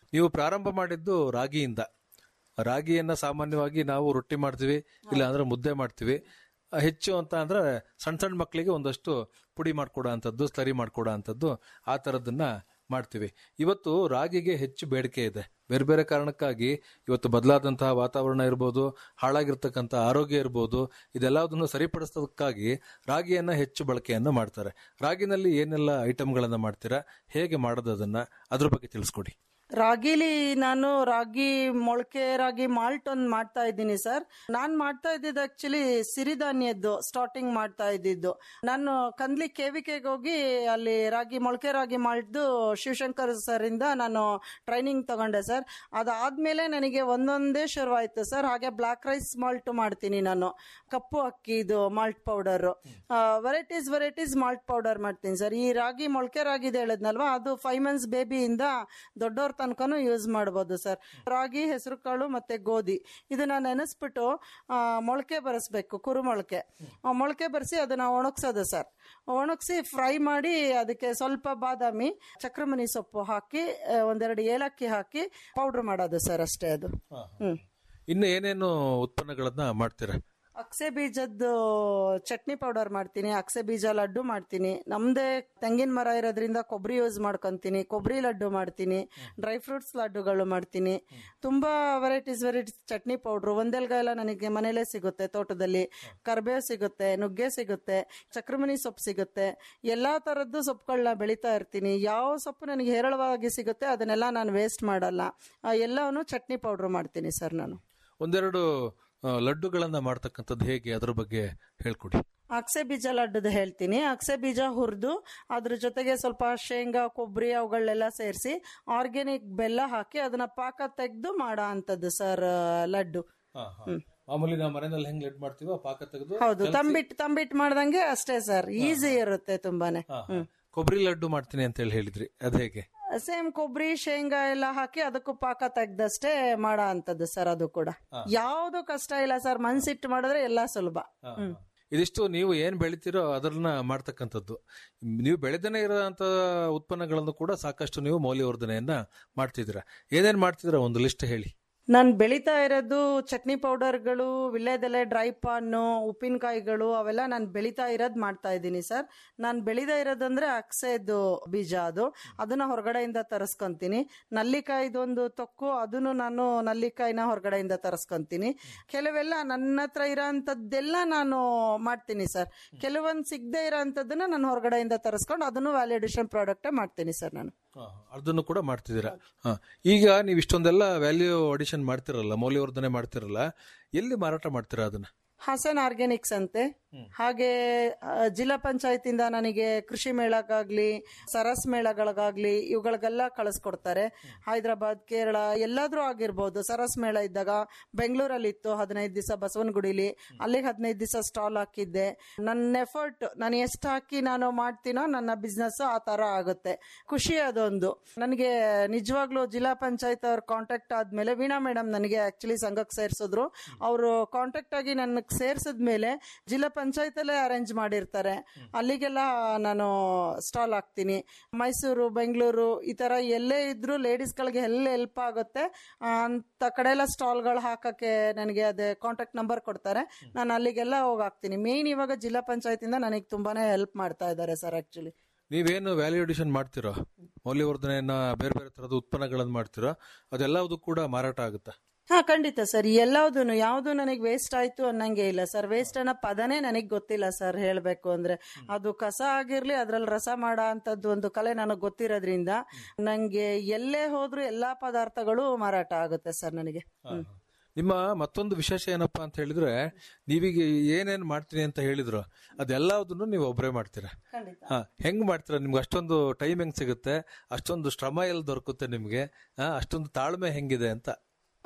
ನೀವು ಪ್ರಾರಂಭ ಮಾಡಿದ್ದು ರಾಗಿಯಿಂದ ರಾಗಿಯನ್ನ ಸಾಮಾನ್ಯವಾಗಿ ನಾವು ರೊಟ್ಟಿ ಮಾಡ್ತೀವಿ ಇಲ್ಲ ಅಂದ್ರೆ ಮುದ್ದೆ ಮಾಡ್ತೀವಿ ಆ, ಹೆಚ್ಚು ಅಂತ ಅಂದ್ರೆ ಸಣ್ಣ ಸಣ್ಣ ಮಕ್ಕಳಿಗೆ ಒಂದಷ್ಟು ಪುಡಿ ಮಾಡ್ಕೊಡೋ ಅಂಥದ್ದು ಸ್ಲರಿ ಮಾಡ್ಕೊಡೋ ಅಂಥದ್ದು ಆ ಥರದ್ದನ್ನ ಮಾಡ್ತೀವಿ ಇವತ್ತು ರಾಗಿಗೆ ಹೆಚ್ಚು ಬೇಡಿಕೆ ಇದೆ ಬೇರೆ ಬೇರೆ ಕಾರಣಕ್ಕಾಗಿ ಇವತ್ತು ಬದಲಾದಂತಹ ವಾತಾವರಣ ಇರ್ಬೋದು ಹಾಳಾಗಿರ್ತಕ್ಕಂಥ ಆರೋಗ್ಯ ಇರ್ಬೋದು ಇದೆಲ್ಲದನ್ನು ಸರಿಪಡಿಸೋದಕ್ಕಾಗಿ ರಾಗಿಯನ್ನ ಹೆಚ್ಚು ಬಳಕೆಯನ್ನ ಮಾಡ್ತಾರೆ ರಾಗಿನಲ್ಲಿ ಏನೆಲ್ಲ ಐಟಮ್ಗಳನ್ನ ಮಾಡ್ತೀರಾ ಹೇಗೆ ಮಾಡೋದು ಅದನ್ನ ಅದ್ರ ಬಗ್ಗೆ ತಿಳಿಸ್ಕೊಡಿ ರಾಗಿಲಿ ನಾನು ರಾಗಿ ಮೊಳಕೆ ರಾಗಿ ಮಾಲ್ಟ್ ಒಂದು ಮಾಡ್ತಾ ಇದ್ದೀನಿ ಸರ್ ನಾನು ಮಾಡ್ತಾ ಇದ್ದಿದ್ದು ಆಕ್ಚುಲಿ ಸಿರಿಧಾನ್ಯದ್ದು ಸ್ಟಾರ್ಟಿಂಗ್ ಮಾಡ್ತಾ ಇದ್ದಿದ್ದು ನಾನು ಕಂದ್ಲಿ ಕೆವಿಕೆಗೆ ಹೋಗಿ ಅಲ್ಲಿ ರಾಗಿ ಮೊಳಕೆ ರಾಗಿ ಮಾಲ್ಟ್ದು ಶಿವಶಂಕರ್ ಸರ್ ಇಂದ ನಾನು ಟ್ರೈನಿಂಗ್ ತಗೊಂಡೆ ಸರ್ ಅದಾದ್ಮೇಲೆ ನನಗೆ ಒಂದೊಂದೇ ಶುರುವಾಯ್ತು ಸರ್ ಹಾಗೆ ಬ್ಲಾಕ್ ರೈಸ್ ಮಾಲ್ಟ್ ಮಾಡ್ತೀನಿ ನಾನು ಕಪ್ಪು ಅಕ್ಕಿದು malt powder varieties varieties malt powder ಮಾಡ್ತೀನಿ ಸರ್ ಈ ರಾಗಿ ಮೊಳಕೆ ರಾಗಿದು ಹೇಳಿದ್ನಲ್ವಾ ಅದು ಫೈವ್ ಮಂತ್ಸ್ ಬೇಬಿಯಿಂದ ದೊಡ್ಡವ್ರ ತನಕನೂ ಯೂಸ್ ಮಾಡ್ಬೋದು ಸರ್ ರಾಗಿ ಹೆಸರು ಕಾಳು ಮತ್ತೆ ಗೋಧಿ ಇದನ್ನ ನೆನೆಸ್ಬಿಟ್ಟು ಆ, ಮೊಳಕೆ ಬರೆಸ್ಬೇಕು ಕುರು ಮೊಳಕೆ ಆ, ಮೊಳಕೆ ಬರೆಸಿ ಅದನ್ನ ಒಣಗ್ಸೋದು ಸರ್ ಒಣಗಿಸಿ ಫ್ರೈ ಮಾಡಿ ಅದಕ್ಕೆ ಸ್ವಲ್ಪ ಬಾದಾಮಿ ಚಕ್ರಮಣಿ ಸೊಪ್ಪು ಹಾಕಿ ಆ, ಒಂದೆರಡು ಏಲಕ್ಕಿ ಹಾಕಿ ಪೌಡರ್ ಮಾಡೋದು ಸರ್ ಅಷ್ಟೇ ಅದು ಹ್ಮ್ ಇನ್ನು ಏನೇನು ಉತ್ಪನ್ನಗಳನ್ನ ಮಾಡ್ತೀರಾ ಅಕ್ಸೆ ಬೀಜದ್ದು ಚಟ್ನಿ ಪೌಡರ್ ಮಾಡ್ತೀನಿ ಅಕ್ಸೆ ಬೀಜ ಲಡ್ಡು ಮಾಡ್ತೀನಿ ನಮ್ದೇ ತೆಂಗಿನ ಮರ ಇರೋದ್ರಿಂದ ಕೊಬ್ಬರಿ ಯೂಸ್ ಮಾಡ್ಕೊಂತೀನಿ ಕೊಬ್ಬರಿ ಲಡ್ಡು ಮಾಡ್ತೀನಿ ಡ್ರೈ ಫ್ರೂಟ್ಸ್ ಲಡ್ಡುಗಳು ಮಾಡ್ತೀನಿ ತುಂಬಾ ವೆರೈಟೀಸ್ ವೆರೈಟೀಸ್ ಚಟ್ನಿ ಪೌಡ್ರು ಒಂದೆಲ್ಗಾಯೆಲ್ಲ ನನಗೆ ಮನೇಲೇ ಸಿಗುತ್ತೆ ತೋಟದಲ್ಲಿ ಕರ್ಬೇವು ಸಿಗುತ್ತೆ ನುಗ್ಗೆ ಸಿಗುತ್ತೆ ಚಕ್ರಮಣಿ ಸೊಪ್ಪು ಸಿಗುತ್ತೆ ಎಲ್ಲಾ ತರದ್ದು ಸೊಪ್ಪುಗಳನ್ನ ಬೆಳೀತಾ ಇರ್ತೀನಿ ಯಾವ ಸೊಪ್ಪು ನನಗೆ ಹೇರಳವಾಗಿ ಸಿಗುತ್ತೆ ಅದನ್ನೆಲ್ಲ ನಾನು ವೇಸ್ಟ್ ಮಾಡಲ್ಲ ಆ, ಎಲ್ಲವನ್ನು ಚಟ್ನಿ ಪೌಡ್ರು ಮಾಡ್ತೀನಿ ಸರ್ ನಾನು ಒಂದೆರಡು ಆ, ಲಡ್ಡುಗಳನ್ನ ಮಾಡ್ತಕ್ಕಂಥದ್ದು ಹೇಗೆ ಅದ್ರ ಬಗ್ಗೆ ಹೇಳ್ಕೊಡಿ ಅಕ್ಸೆ ಬೀಜ ಲಡ್ಡದ ಹೇಳ್ತೀನಿ ಅಕ್ಸೆ ಬೀಜ ಹುರಿದು ಅದ್ರ ಜೊತೆಗೆ ಸ್ವಲ್ಪ ಶೇಂಗಾ ಕೊಬ್ಬರಿ ಅವುಗಳನ್ನೆಲ್ಲ ಸೇರಿಸಿ ಆರ್ಗ್ಯಾನಿಕ್ ಬೆಲ್ಲ ಹಾಕಿ ಅದನ್ನ ಪಾಕ ತೆಗೆದು ಮಾಡೋ ಅಂಥದ್ದು ಸರ್ ಲಡ್ಡು ಹ್ಮ್. ಮಾಮೂಲಿ ನಾವು ಮನೆಯಲ್ಲಿ ಹೆಂಗ್ ಲಡ್ ಮಾಡ್ತೀವೋ ಪಾಕ ತೆಗೆದು ಹೌದು ತಂಬಿಟ್ ತಂಬಿಟ್ ಮಾಡ್ದಂಗೆ ಅಷ್ಟೇ ಸರ್ ಈಸಿ ಇರುತ್ತೆ ತುಂಬಾನೇ ಹ್ಮ್ ಕೊಬ್ಬರಿ ಲಡ್ಡು ಮಾಡ್ತೀನಿ ಅಂತ ಹೇಳಿ ಹೇಳಿದ್ರಿ ಅದ್ ಹೇಗೆ ಸೇಮ್ ಕೊಬ್ಬರಿ ಶೇಂಗಾ ಎಲ್ಲ ಹಾಕಿ ಅದಕ್ಕೂ ಪಾಕ ತೆಗ್ದಷ್ಟೇ ಮಾಡೋ ಅಂಥದ್ದು ಸರ್ ಅದು ಕೂಡ ಯಾವ್ದು ಕಷ್ಟ ಇಲ್ಲ ಸರ್ ಮನ್ಸಿಟ್ಟು ಮಾಡಿದ್ರೆ ಎಲ್ಲಾ ಸುಲಭ ಹ್ಮ್ ಇದಿಷ್ಟು ನೀವು ಏನ್ ಬೆಳಿತೀರೋ ಅದನ್ನ ಮಾಡ್ತಕ್ಕಂಥದ್ದು ನೀವು ಬೆಳೆದನೇ ಇರೋಂಥ ಉತ್ಪನ್ನಗಳನ್ನು ಕೂಡ ಸಾಕಷ್ಟು ನೀವು ಮೌಲ್ಯವರ್ಧನೆಯನ್ನ ಮಾಡ್ತಿದ್ದೀರಾ ಏನೇನ್ ಮಾಡ್ತಿದ್ದೀರಾ ಒಂದು ಲಿಸ್ಟ್ ಹೇಳಿ ನಾನು ಬೆಳೀತಾ ಇರೋದು ಚಟ್ನಿ ಪೌಡರ್ಗಳು ವಿಳ್ಯದೆಲೆ ಡ್ರೈ ಪಾನು ಉಪ್ಪಿನಕಾಯಿಗಳು ಅವೆಲ್ಲ ನಾನು ಬೆಳೀತಾ ಇರೋದು ಮಾಡ್ತಾ ಇದ್ದೀನಿ ಸರ್ ನಾನು ಬೆಳೀತಾ ಇರೋದಂದ್ರೆ ಅಕ್ಸೆದು ಬೀಜ ಅದು ಅದನ್ನ ಹೊರಗಡೆಯಿಂದ ತರಿಸ್ಕೊಂತೀನಿ ನಲ್ಲಿಕಾಯ್ದೊಂದು ತೊಕ್ಕು ಅದನ್ನು ನಾನು ನಲ್ಲಿಕಾಯಿನ ಹೊರಗಡೆಯಿಂದ ತರಿಸ್ಕೊಂತೀನಿ ಕೆಲವೆಲ್ಲ ನನ್ನ ಹತ್ರ ಇರೋಂಥದ್ದೆಲ್ಲ ನಾನು ಮಾಡ್ತೀನಿ ಸರ್ ಕೆಲವೊಂದು ಸಿಗದೆ ಇರೋಂಥದ್ದನ್ನ ನಾನು ಹೊರಗಡೆಯಿಂದ ತರಿಸ್ಕೊಂಡು ಅದನ್ನು ವ್ಯಾಲ್ಯೂಡೇಷನ್ ಪ್ರಾಡಕ್ಟೇ ಮಾಡ್ತೀನಿ ಸರ್ ನಾನು ಅದನ್ನು ಕೂಡ ಮಾಡ್ತಿದ್ದೀರಾ ಹ. ಈಗ ನೀವು ಇಷ್ಟೊಂದೆಲ್ಲ ವ್ಯಾಲ್ಯೂ ಅಡಿಷನ್ ಮಾಡ್ತಿರಲ್ಲ ಮೌಲ್ಯವರ್ಧನೆ ಮಾಡ್ತಿರಲ್ಲ ಎಲ್ಲಿ ಮಾರಾಟ ಮಾಡ್ತೀರಾ ಅದನ್ನ ಹಾಸನ್ ಆರ್ಗ್ಯಾನಿಕ್ಸ್ ಅಂತೆ ಹಾಗೆ ಆ, ಜಿಲ್ಲಾ ಪಂಚಾಯತಿಂದ ನನಗೆ ಕೃಷಿ ಮೇಳಕ್ಕಾಗ್ಲಿ ಸರಸ್ ಮೇಳಗಳಿಗಾಗ್ಲಿ ಇವುಗಳಿಗೆಲ್ಲ ಕಳಿಸ್ಕೊಡ್ತಾರೆ ಹೈದರಾಬಾದ್ ಕೇರಳ ಎಲ್ಲಾದ್ರೂ ಆಗಿರ್ಬೋದು ಸರಸ್ ಮೇಳ ಇದ್ದಾಗ ಬೆಂಗಳೂರಲ್ಲಿ ಇತ್ತು ಹದಿನೈದು ದಿವಸ ಬಸವನಗುಡಿಲಿ ಅಲ್ಲಿಗೆ ಹದಿನೈದು ದಿವಸ ಸ್ಟಾಲ್ ಹಾಕಿದ್ದೆ ನನ್ನ ಎಫರ್ಟ್ ನಾನು ಎಷ್ಟು ಹಾಕಿ ನಾನು ಮಾಡ್ತೀನೋ ನನ್ನ ಬಿಸ್ನೆಸ್ ಆ ತರ ಆಗುತ್ತೆ ಖುಷಿ ಅದೊಂದು ನನಗೆ ನಿಜವಾಗ್ಲೂ ಜಿಲ್ಲಾ ಪಂಚಾಯತ್ ಅವ್ರ ಕಾಂಟ್ಯಾಕ್ಟ್ ಆದ್ಮೇಲೆ ವೀಣಾ ಮೇಡಮ್ ನನಗೆ ಆಕ್ಚುಲಿ ಸಂಘಕ್ಕೆ ಸೇರಿಸಿದ್ರು ಅವರು ಕಾಂಟ್ಯಾಕ್ಟ್ ಆಗಿ ನನಗೆ ಸೇರಿಸಿದ್ಮೇಲೆ ಜಿಲ್ಲಾ ಪಂಚಾಯತ್ ಅಲ್ಲೇ ಅರೇಂಜ್ ಮಾಡಿರ್ತಾರೆ ಅಲ್ಲಿಗೆಲ್ಲ ನಾನು ಸ್ಟಾಲ್ ಹಾಕ್ತೀನಿ ಮೈಸೂರು ಬೆಂಗಳೂರು ಈ ತರ ಎಲ್ಲೇ ಇದ್ರು ಲೇಡೀಸ್ಗಳಿಗೆ ಎಲ್ಲ ಹೆಲ್ಪ್ ಆಗುತ್ತೆ ಆ, ಅಂತ ಕಡೆ ಎಲ್ಲ ಸ್ಟಾಲ್ಗಳು ಹಾಕಕ್ಕೆ ನನಗೆ ಅದೇ ಕಾಂಟ್ಯಾಕ್ಟ್ ನಂಬರ್ ಕೊಡ್ತಾರೆ ನಾನು ಅಲ್ಲಿಗೆಲ್ಲ ಹೋಗಿ ಹಾಕ್ತೀನಿ ಮೇನ್ ಇವಾಗ ಜಿಲ್ಲಾ ಪಂಚಾಯತಿಂದ ನನಗೆ ತುಂಬಾನೇ ಹೆಲ್ಪ್ ಮಾಡ್ತಾ ಇದ್ದಾರೆ ಸರ್ ಆಕ್ಚುಲಿ ನೀವೇನು ವ್ಯಾಲ್ಯೂ ಅಡಿಷನ್ ಮಾಡ್ತಿರೋ ಮೌಲ್ಯವರ್ಧನೆಯನ್ನ ಬೇರೆ ಬೇರೆ ತರದ ಉತ್ಪನ್ನಗಳನ್ನು ಮಾಡ್ತಿರೋ ಅದೆಲ್ಲವೂ ಕೂಡ ಮಾರಾಟ ಆಗುತ್ತಾ ಹಾ ಖಂಡಿತ ಸರ್ ಎಲ್ಲದೂ ಯಾವುದು ನನಗೆ ವೇಸ್ಟ್ ಆಯ್ತು ಅನ್ನಂಗೆ ಇಲ್ಲ ಸರ್ ವೇಸ್ಟ್ ಅನ್ನೋ ಪದನೇ ನನಗೆ ಗೊತ್ತಿಲ್ಲ ಸರ್ ಹೇಳಬೇಕು ಅಂದ್ರೆ ಅದು ಕಸ ಆಗಿರ್ಲಿ ಅದ್ರಲ್ಲಿ ರಸ ಮಾಡೋ ಅಂತದ್ದು ಒಂದು ಕಲೆ ನನಗೆ ಗೊತ್ತಿರೋದ್ರಿಂದ ನಂಗೆ ಎಲ್ಲೇ ಹೋದ್ರು ಎಲ್ಲಾ ಪದಾರ್ಥಗಳು ಮಾರಾಟ ಆಗುತ್ತೆ ಸರ್ ನನಗೆ ಹ್ಮ್. ನಿಮ್ಮ ಮತ್ತೊಂದು ವಿಶೇಷ ಏನಪ್ಪಾ ಅಂತ ಹೇಳಿದ್ರೆ ನೀವೀಗ ಏನೇನ್ ಮಾಡ್ತೀನಿ ಅಂತ ಹೇಳಿದ್ರು ಅದೆಲ್ಲದನ್ನು ನೀವು ಒಬ್ಬರೇ ಮಾಡ್ತೀರಾ ಹಾ ಹೆಂಗ್ ಮಾಡ್ತೀರಾ ನಿಮ್ಗೆ ಅಷ್ಟೊಂದು ಟೈಮ್ ಹೆಂಗ್ ಸಿಗುತ್ತೆ ಅಷ್ಟೊಂದು ಶ್ರಮ ಎಲ್ಲಿ ದೊರಕುತ್ತೆ ನಿಮ್ಗೆ ಹಾ ಅಷ್ಟೊಂದು ತಾಳ್ಮೆ ಹೆಂಗಿದೆ ಅಂತ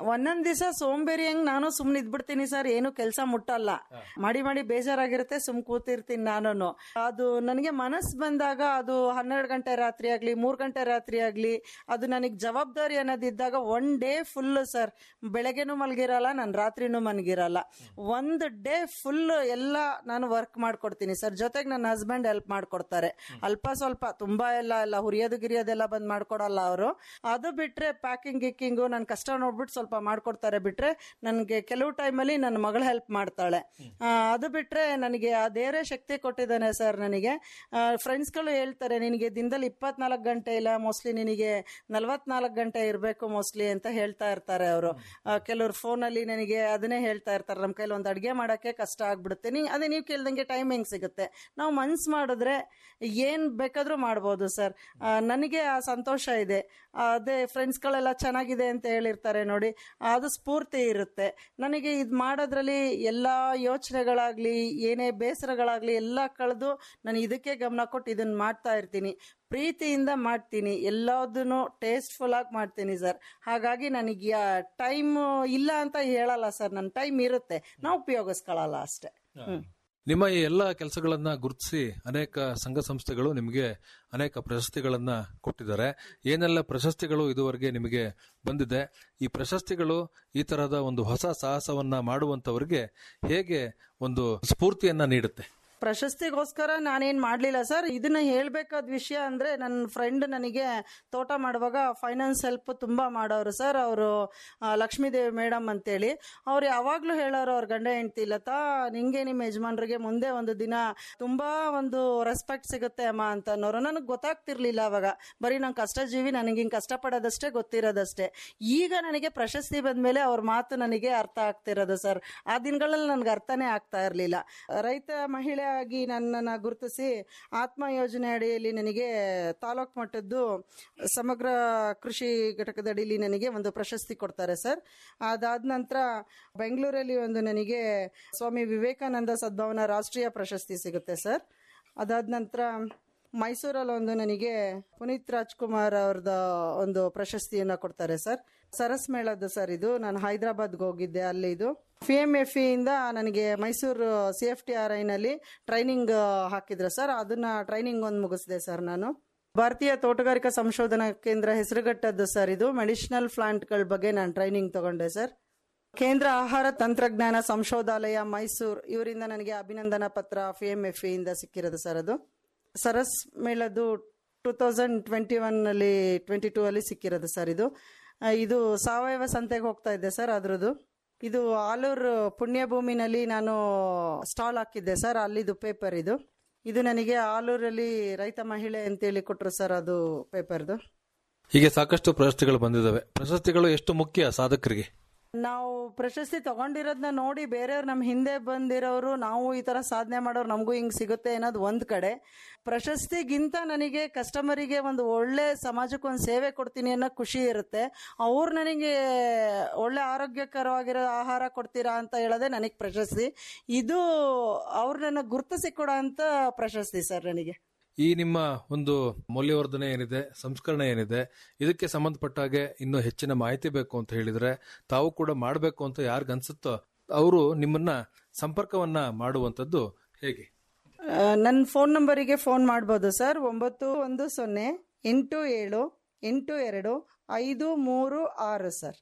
ಒಂದೊಂದ್ ದಿವಸ ಸೋಂಬೇರಿ ಹಂಗ್ ನಾನು ಸುಮ್ನೆ ಇದ್ಬಿಡ್ತೀನಿ ಸರ್ ಏನು ಕೆಲಸ ಮುಟ್ಟಲ್ಲ ಮಾಡಿ ಮಾಡಿ ಬೇಜಾರಾಗಿರುತ್ತೆ ಸುಮ್ ಕೂತಿರ್ತೀನಿ ನಾನು ಅದು ನನಗೆ ಮನಸ್ಸು ಬಂದಾಗ ಅದು ಹನ್ನೆರಡು ಗಂಟೆ ರಾತ್ರಿ ಆಗ್ಲಿ ಮೂರ್ ಗಂಟೆ ರಾತ್ರಿ ಆಗ್ಲಿ ಅದು ನನಗೆ ಜವಾಬ್ದಾರಿ ಅನ್ನೋದಿದ್ದಾಗ ಒನ್ ಡೇ ಫುಲ್ ಸರ್ ಬೆಳಗ್ಗೆನೂ ಮಲಗಿರಲ್ಲ ನಾನು ರಾತ್ರಿನೂ ಮಲಗಿರಲ್ಲ ಒಂದು ಡೇ ಫುಲ್ ಎಲ್ಲ ನಾನು ವರ್ಕ್ ಮಾಡ್ಕೊಡ್ತೀನಿ ಸರ್ ಜೊತೆಗೆ ನನ್ನ ಹಸ್ಬೆಂಡ್ ಹೆಲ್ಪ್ ಮಾಡ್ಕೊಡ್ತಾರೆ ಅಲ್ಪ ಸ್ವಲ್ಪ ತುಂಬಾ ಎಲ್ಲ ಎಲ್ಲ ಹುರಿಯೋದು ಗಿರಿಯೋದೆಲ್ಲ ಬಂದ್ ಮಾಡ್ಕೊಡಲ್ಲ ಅವರು ಅದು ಬಿಟ್ರೆ ಪ್ಯಾಕಿಂಗ್ ಗಿಕ್ಕಿಂಗು ನನ್ನ ಕಷ್ಟ ನೋಡ್ಬಿಟ್ಟು ಸ್ವಲ್ಪ ಮಾಡ್ಕೊಡ್ತಾರೆ ಬಿಟ್ರೆ ನನಗೆ ಕೆಲವು ಟೈಮಲ್ಲಿ ನನ್ನ ಮಗಳು ಹೆಲ್ಪ್ ಮಾಡ್ತಾಳೆ ಆ, ಅದು ಬಿಟ್ರೆ ನನಗೆ ಆ ದೇವರೇ ಶಕ್ತಿ ಕೊಟ್ಟಿದ್ದಾನೆ ಸರ್ ನನಗೆ ಫ್ರೆಂಡ್ಸ್ಗಳು ಹೇಳ್ತಾರೆ ನಿನಗೆ ದಿನದಲ್ಲಿ ಇಪ್ಪತ್ನಾಲ್ಕು ಗಂಟೆ ಇಲ್ಲ ಮೋಸ್ಟ್ಲಿ ನಿನಗೆ ನಲವತ್ನಾಲ್ಕು ಗಂಟೆ ಇರಬೇಕು ಮೋಸ್ಟ್ಲಿ ಅಂತ ಹೇಳ್ತಾ ಇರ್ತಾರೆ ಅವರು ಕೆಲವ್ರು ಫೋನಲ್ಲಿ ನನಗೆ ಅದನ್ನೇ ಹೇಳ್ತಾ ಇರ್ತಾರೆ ನಮ್ಮ ಕೈಲಿ ಒಂದು ಅಡುಗೆ ಮಾಡೋಕ್ಕೆ ಕಷ್ಟ ಆಗ್ಬಿಡುತ್ತೆ ನೀ ಅದೇ ನೀವು ಕೇಳ್ದಂಗೆ ಟೈಮ್ ಹೆಂಗೆ ಸಿಗುತ್ತೆ ನಾವು ಮನ್ಸು ಮಾಡಿದ್ರೆ ಏನು ಬೇಕಾದರೂ ಮಾಡ್ಬೋದು ಸರ್ ನನಗೆ ಆ ಸಂತೋಷ ಇದೆ ಅದೇ ಫ್ರೆಂಡ್ಸ್ಗಳೆಲ್ಲ ಚೆನ್ನಾಗಿದೆ ಅಂತ ಹೇಳಿರ್ತಾರೆ ನೋಡಿ ಅದು ಸ್ಫೂರ್ತಿ ಇರುತ್ತೆ ನನಗೆ ಇದು ಮಾಡೋದ್ರಲ್ಲಿ ಎಲ್ಲ ಯೋಚನೆಗಳಾಗಲಿ ಏನೇ ಬೇಸರಗಳಾಗಲಿ ಎಲ್ಲ ಕಳೆದು ನಾನು ಇದಕ್ಕೆ ಗಮನ ಕೊಟ್ಟು ಇದನ್ನು ಮಾಡ್ತಾ ಇರ್ತೀನಿ ಪ್ರೀತಿಯಿಂದ ಮಾಡ್ತೀನಿ ಎಲ್ಲದನ್ನು ಟೇಸ್ಟ್ಫುಲ್ ಆಗಿ ಮಾಡ್ತೀನಿ ಸರ್ ಹಾಗಾಗಿ ನನಗೆ ಟೈಮ್ ಇಲ್ಲ ಅಂತ ಹೇಳಲ್ಲ ಸರ್ ನನ್ನ ಟೈಮ್ ಇರುತ್ತೆ ನಾವು ಉಪಯೋಗಿಸ್ಕೊಳ್ಳಲ್ಲ ಅಷ್ಟೇ ಹ್ಮ್ ನಿಮ್ಮ ಈ ಎಲ್ಲ ಕೆಲಸಗಳನ್ನ ಗುರುತಿಸಿ ಅನೇಕ ಸಂಘ ಸಂಸ್ಥೆಗಳು ನಿಮಗೆ ಅನೇಕ ಪ್ರಶಸ್ತಿಗಳನ್ನ ಕೊಟ್ಟಿದ್ದಾರೆ ಏನೆಲ್ಲ ಪ್ರಶಸ್ತಿಗಳು ಇದುವರೆಗೆ ನಿಮಗೆ ಬಂದಿದೆ ಈ ಪ್ರಶಸ್ತಿಗಳು ಈ ತರಹದ ಒಂದು ಹೊಸ ಸಾಹಸವನ್ನ ಮಾಡುವಂತವರಿಗೆ ಹೇಗೆ ಒಂದು ಸ್ಫೂರ್ತಿಯನ್ನ ನೀಡುತ್ತೆ ಪ್ರಶಸ್ತಿಗೋಸ್ಕರ ನಾನೇನ್ ಮಾಡ್ಲಿಲ್ಲ ಸರ್ ಇದನ್ನ ಹೇಳ್ಬೇಕಾದ ವಿಷಯ ಅಂದ್ರೆ ನನ್ನ ಫ್ರೆಂಡ್ ನನಗೆ ತೋಟ ಮಾಡುವಾಗ ಫೈನಾನ್ಸ್ ಹೆಲ್ಪ್ ತುಂಬಾ ಮಾಡೋರು ಸರ್ ಅವರು ಲಕ್ಷ್ಮೀದೇವಿ ಮೇಡಮ್ ಅಂತೇಳಿ ಅವ್ರು ಯಾವಾಗ್ಲೂ ಹೇಳೋರು ಅವ್ರ ಗಂಡ ಹೆಂಡತಿ ಲತಾ ನಿಂಗೆ ನಿಮ್ಮ ಯಜಮಾನ್ರಿಗೆ ಮುಂದೆ ಒಂದು ದಿನ ತುಂಬಾ ಒಂದು ರೆಸ್ಪೆಕ್ಟ್ ಸಿಗುತ್ತೆ ಅಮ್ಮ ಅಂತ ಅನ್ನೋರು ನನಗೆ ಗೊತ್ತಾಗ್ತಿರ್ಲಿಲ್ಲ ಅವಾಗ ಬರೀ ನಂಗೆ ಕಷ್ಟ ಜೀವಿ ನನಗೆ ಹಿಂಗೆ ಕಷ್ಟಪಡೋದಷ್ಟೇ ಗೊತ್ತಿರೋದಷ್ಟೇ ಈಗ ನನಗೆ ಪ್ರಶಸ್ತಿ ಬಂದ್ಮೇಲೆ ಅವ್ರ ಮಾತು ನನಗೆ ಅರ್ಥ ಆಗ್ತಿರೋದು ಸರ್ ಆ ದಿನಗಳಲ್ಲಿ ನನಗೆ ಅರ್ಥನೇ ಆಗ್ತಾ ಇರಲಿಲ್ಲ ರೈತ ಮಹಿಳೆ ಆಗಿ ನನ್ನನ್ನು ಗುರುತಿಸಿ ಆತ್ಮ ಯೋಜನೆ ಅಡಿಯಲ್ಲಿ ನನಗೆ ತಾಲೂಕು ಮಟ್ಟದ್ದು ಸಮಗ್ರ ಕೃಷಿ ಘಟಕದ ಅಡಿಯಲ್ಲಿ ನನಗೆ ಒಂದು ಪ್ರಶಸ್ತಿ ಕೊಡ್ತಾರೆ ಸರ್ ಅದಾದ ನಂತರ ಬೆಂಗಳೂರಲ್ಲಿ ಒಂದು ನನಗೆ ಸ್ವಾಮಿ ವಿವೇಕಾನಂದ ಸದ್ಭಾವನಾ ರಾಷ್ಟ್ರೀಯ ಪ್ರಶಸ್ತಿ ಸಿಗುತ್ತೆ ಸರ್ ಅದಾದ ನಂತರ ಮೈಸೂರಲ್ಲಿ ಒಂದು ನನಗೆ ಪುನೀತ್ ರಾಜ್ಕುಮಾರ್ ಅವ್ರದ ಒಂದು ಪ್ರಶಸ್ತಿಯನ್ನ ಕೊಡ್ತಾರೆ ಸರ್ ಸರಸ್ ಮೇಳದ್ದು ಸರ್ ಇದು ನಾನು ಹೈದರಾಬಾದ್ಗೆ ಹೋಗಿದ್ದೆ ಅಲ್ಲಿ ಇದು ಪಿ ಎಂ ಎಫ್ ಇಂದ ನನಗೆ Mysuru C F T R ಐನಲ್ಲಿ ಟ್ರೈನಿಂಗ್ ಹಾಕಿದ್ರು ಸರ್ ಅದನ್ನ ಟ್ರೈನಿಂಗ್ ಒಂದು ಮುಗಿಸಿದೆ ಸರ್ ನಾನು ಭಾರತೀಯ ತೋಟಗಾರಿಕಾ ಸಂಶೋಧನಾ ಕೇಂದ್ರ ಹೆಸರುಗಟ್ಟದ್ದು ಸರ್ ಇದು ಮೆಡಿಸಿನಲ್ ಪ್ಲಾಂಟ್ಗಳ ಬಗ್ಗೆ ನಾನು ಟ್ರೈನಿಂಗ್ ತಗೊಂಡೆ ಸರ್ ಕೇಂದ್ರ ಆಹಾರ ತಂತ್ರಜ್ಞಾನ ಸಂಶೋಧಾಲಯ ಮೈಸೂರು ಇವರಿಂದ ನನಗೆ ಅಭಿನಂದನಾ ಪತ್ರ ಪಿ ಎಂ ಎಫ್ ಇಂದ ಸಿಕ್ಕಿರೋದು ಸರ್ ಅದು ಸರಸ್ ಮೇಳದ್ದು ಟೂ ತೌಸಂಡ್ ಟ್ವೆಂಟಿ ಒನ್ನಲ್ಲಿ ಟ್ವೆಂಟಿ ಟೂ ಅಲ್ಲಿ ಸಿಕ್ಕಿರೋದು ಸರ್ ಇದು ಆ, ಇದು ಸಾವಯವ ಸಂತೆಗೆ ಹೋಗ್ತಾ ಇದ್ದೆ ಸರ್ ಅದ್ರದ್ದು ಇದು ಆಲೂರು ಪುಣ್ಯಭೂಮಿನಲ್ಲಿ ನಾನು ಸ್ಟಾಲ್ ಹಾಕಿದ್ದೆ ಸರ್ ಅಲ್ಲಿದು ಪೇಪರ್ ಇದು ಇದು ನನಗೆ ಆಲೂರಲ್ಲಿ ರೈತ ಮಹಿಳೆ ಅಂತೇಳಿ ಕೊಟ್ಟರು ಸರ್ ಅದು ಪೇಪರ್ದು ಹೀಗೆ ಸಾಕಷ್ಟು ಪ್ರಶಸ್ತಿಗಳು ಬಂದಿದ್ದಾವೆ ಪ್ರಶಸ್ತಿಗಳು ಎಷ್ಟು ಮುಖ್ಯ ಸಾಧಕರಿಗೆ ನಾವು ಪ್ರಶಸ್ತಿ ತಗೊಂಡಿರೋದನ್ನ ನೋಡಿ ಬೇರೆಯವ್ರು ನಮ್ಮ ಹಿಂದೆ ಬಂದಿರೋರು ನಾವು ಈ ತರ ಸಾಧನೆ ಮಾಡೋರು ನಮಗೂ ಹಿಂಗ್ ಸಿಗುತ್ತೆ ಅನ್ನೋದು ಒಂದ್ ಕಡೆ ಪ್ರಶಸ್ತಿಗಿಂತ ನನಗೆ ಕಸ್ಟಮರಿಗೆ ಒಂದು ಒಳ್ಳೆ ಸಮಾಜಕ್ಕೆ ಒಂದು ಸೇವೆ ಕೊಡ್ತೀನಿ ಅನ್ನೋ ಖುಷಿ ಇರುತ್ತೆ ಅವ್ರು ನನಗೆ ಒಳ್ಳೆ ಆರೋಗ್ಯಕರವಾಗಿರೋ ಆಹಾರ ಕೊಡ್ತೀರಾ ಅಂತ ಹೇಳೋದೇ ನನಗೆ ಪ್ರಶಸ್ತಿ ಇದು ಅವ್ರು ನನ್ನ ಗುರುತಿಸಿ ಕೊಡೋ ಅಂತ ಪ್ರಶಸ್ತಿ ಸರ್ ನನಗೆ ಈ ನಿಮ್ಮ ಒಂದು ಮೌಲ್ಯವರ್ಧನೆ ಏನಿದೆ ಸಂಸ್ಕರಣೆ ಏನಿದೆ ಇದಕ್ಕೆ ಸಂಬಂಧಪಟ್ಟ ಹಾಗೆ ಇನ್ನೂ ಹೆಚ್ಚಿನ ಮಾಹಿತಿ ಬೇಕು ಅಂತ ಹೇಳಿದ್ರೆ ತಾವು ಕೂಡ ಮಾಡಬೇಕು ಅಂತ ಯಾರಿಗ ಅನ್ಸುತ್ತೋ ಅವರು ನಿಮ್ಮನ್ನ ಸಂಪರ್ಕವನ್ನ ಮಾಡುವಂತದ್ದು ಹೇಗೆ ನನ್ನ ಫೋನ್ ನಂಬರಿಗೆ ಫೋನ್ ಮಾಡ್ಬೋದು ಸರ್ ಒಂಬತ್ತು ಒಂದು ಸೊನ್ನೆ ಎಂಟು ಏಳು ಎಂಟು ಎರಡು ಐದು ಮೂರು ಆರು ಸರ್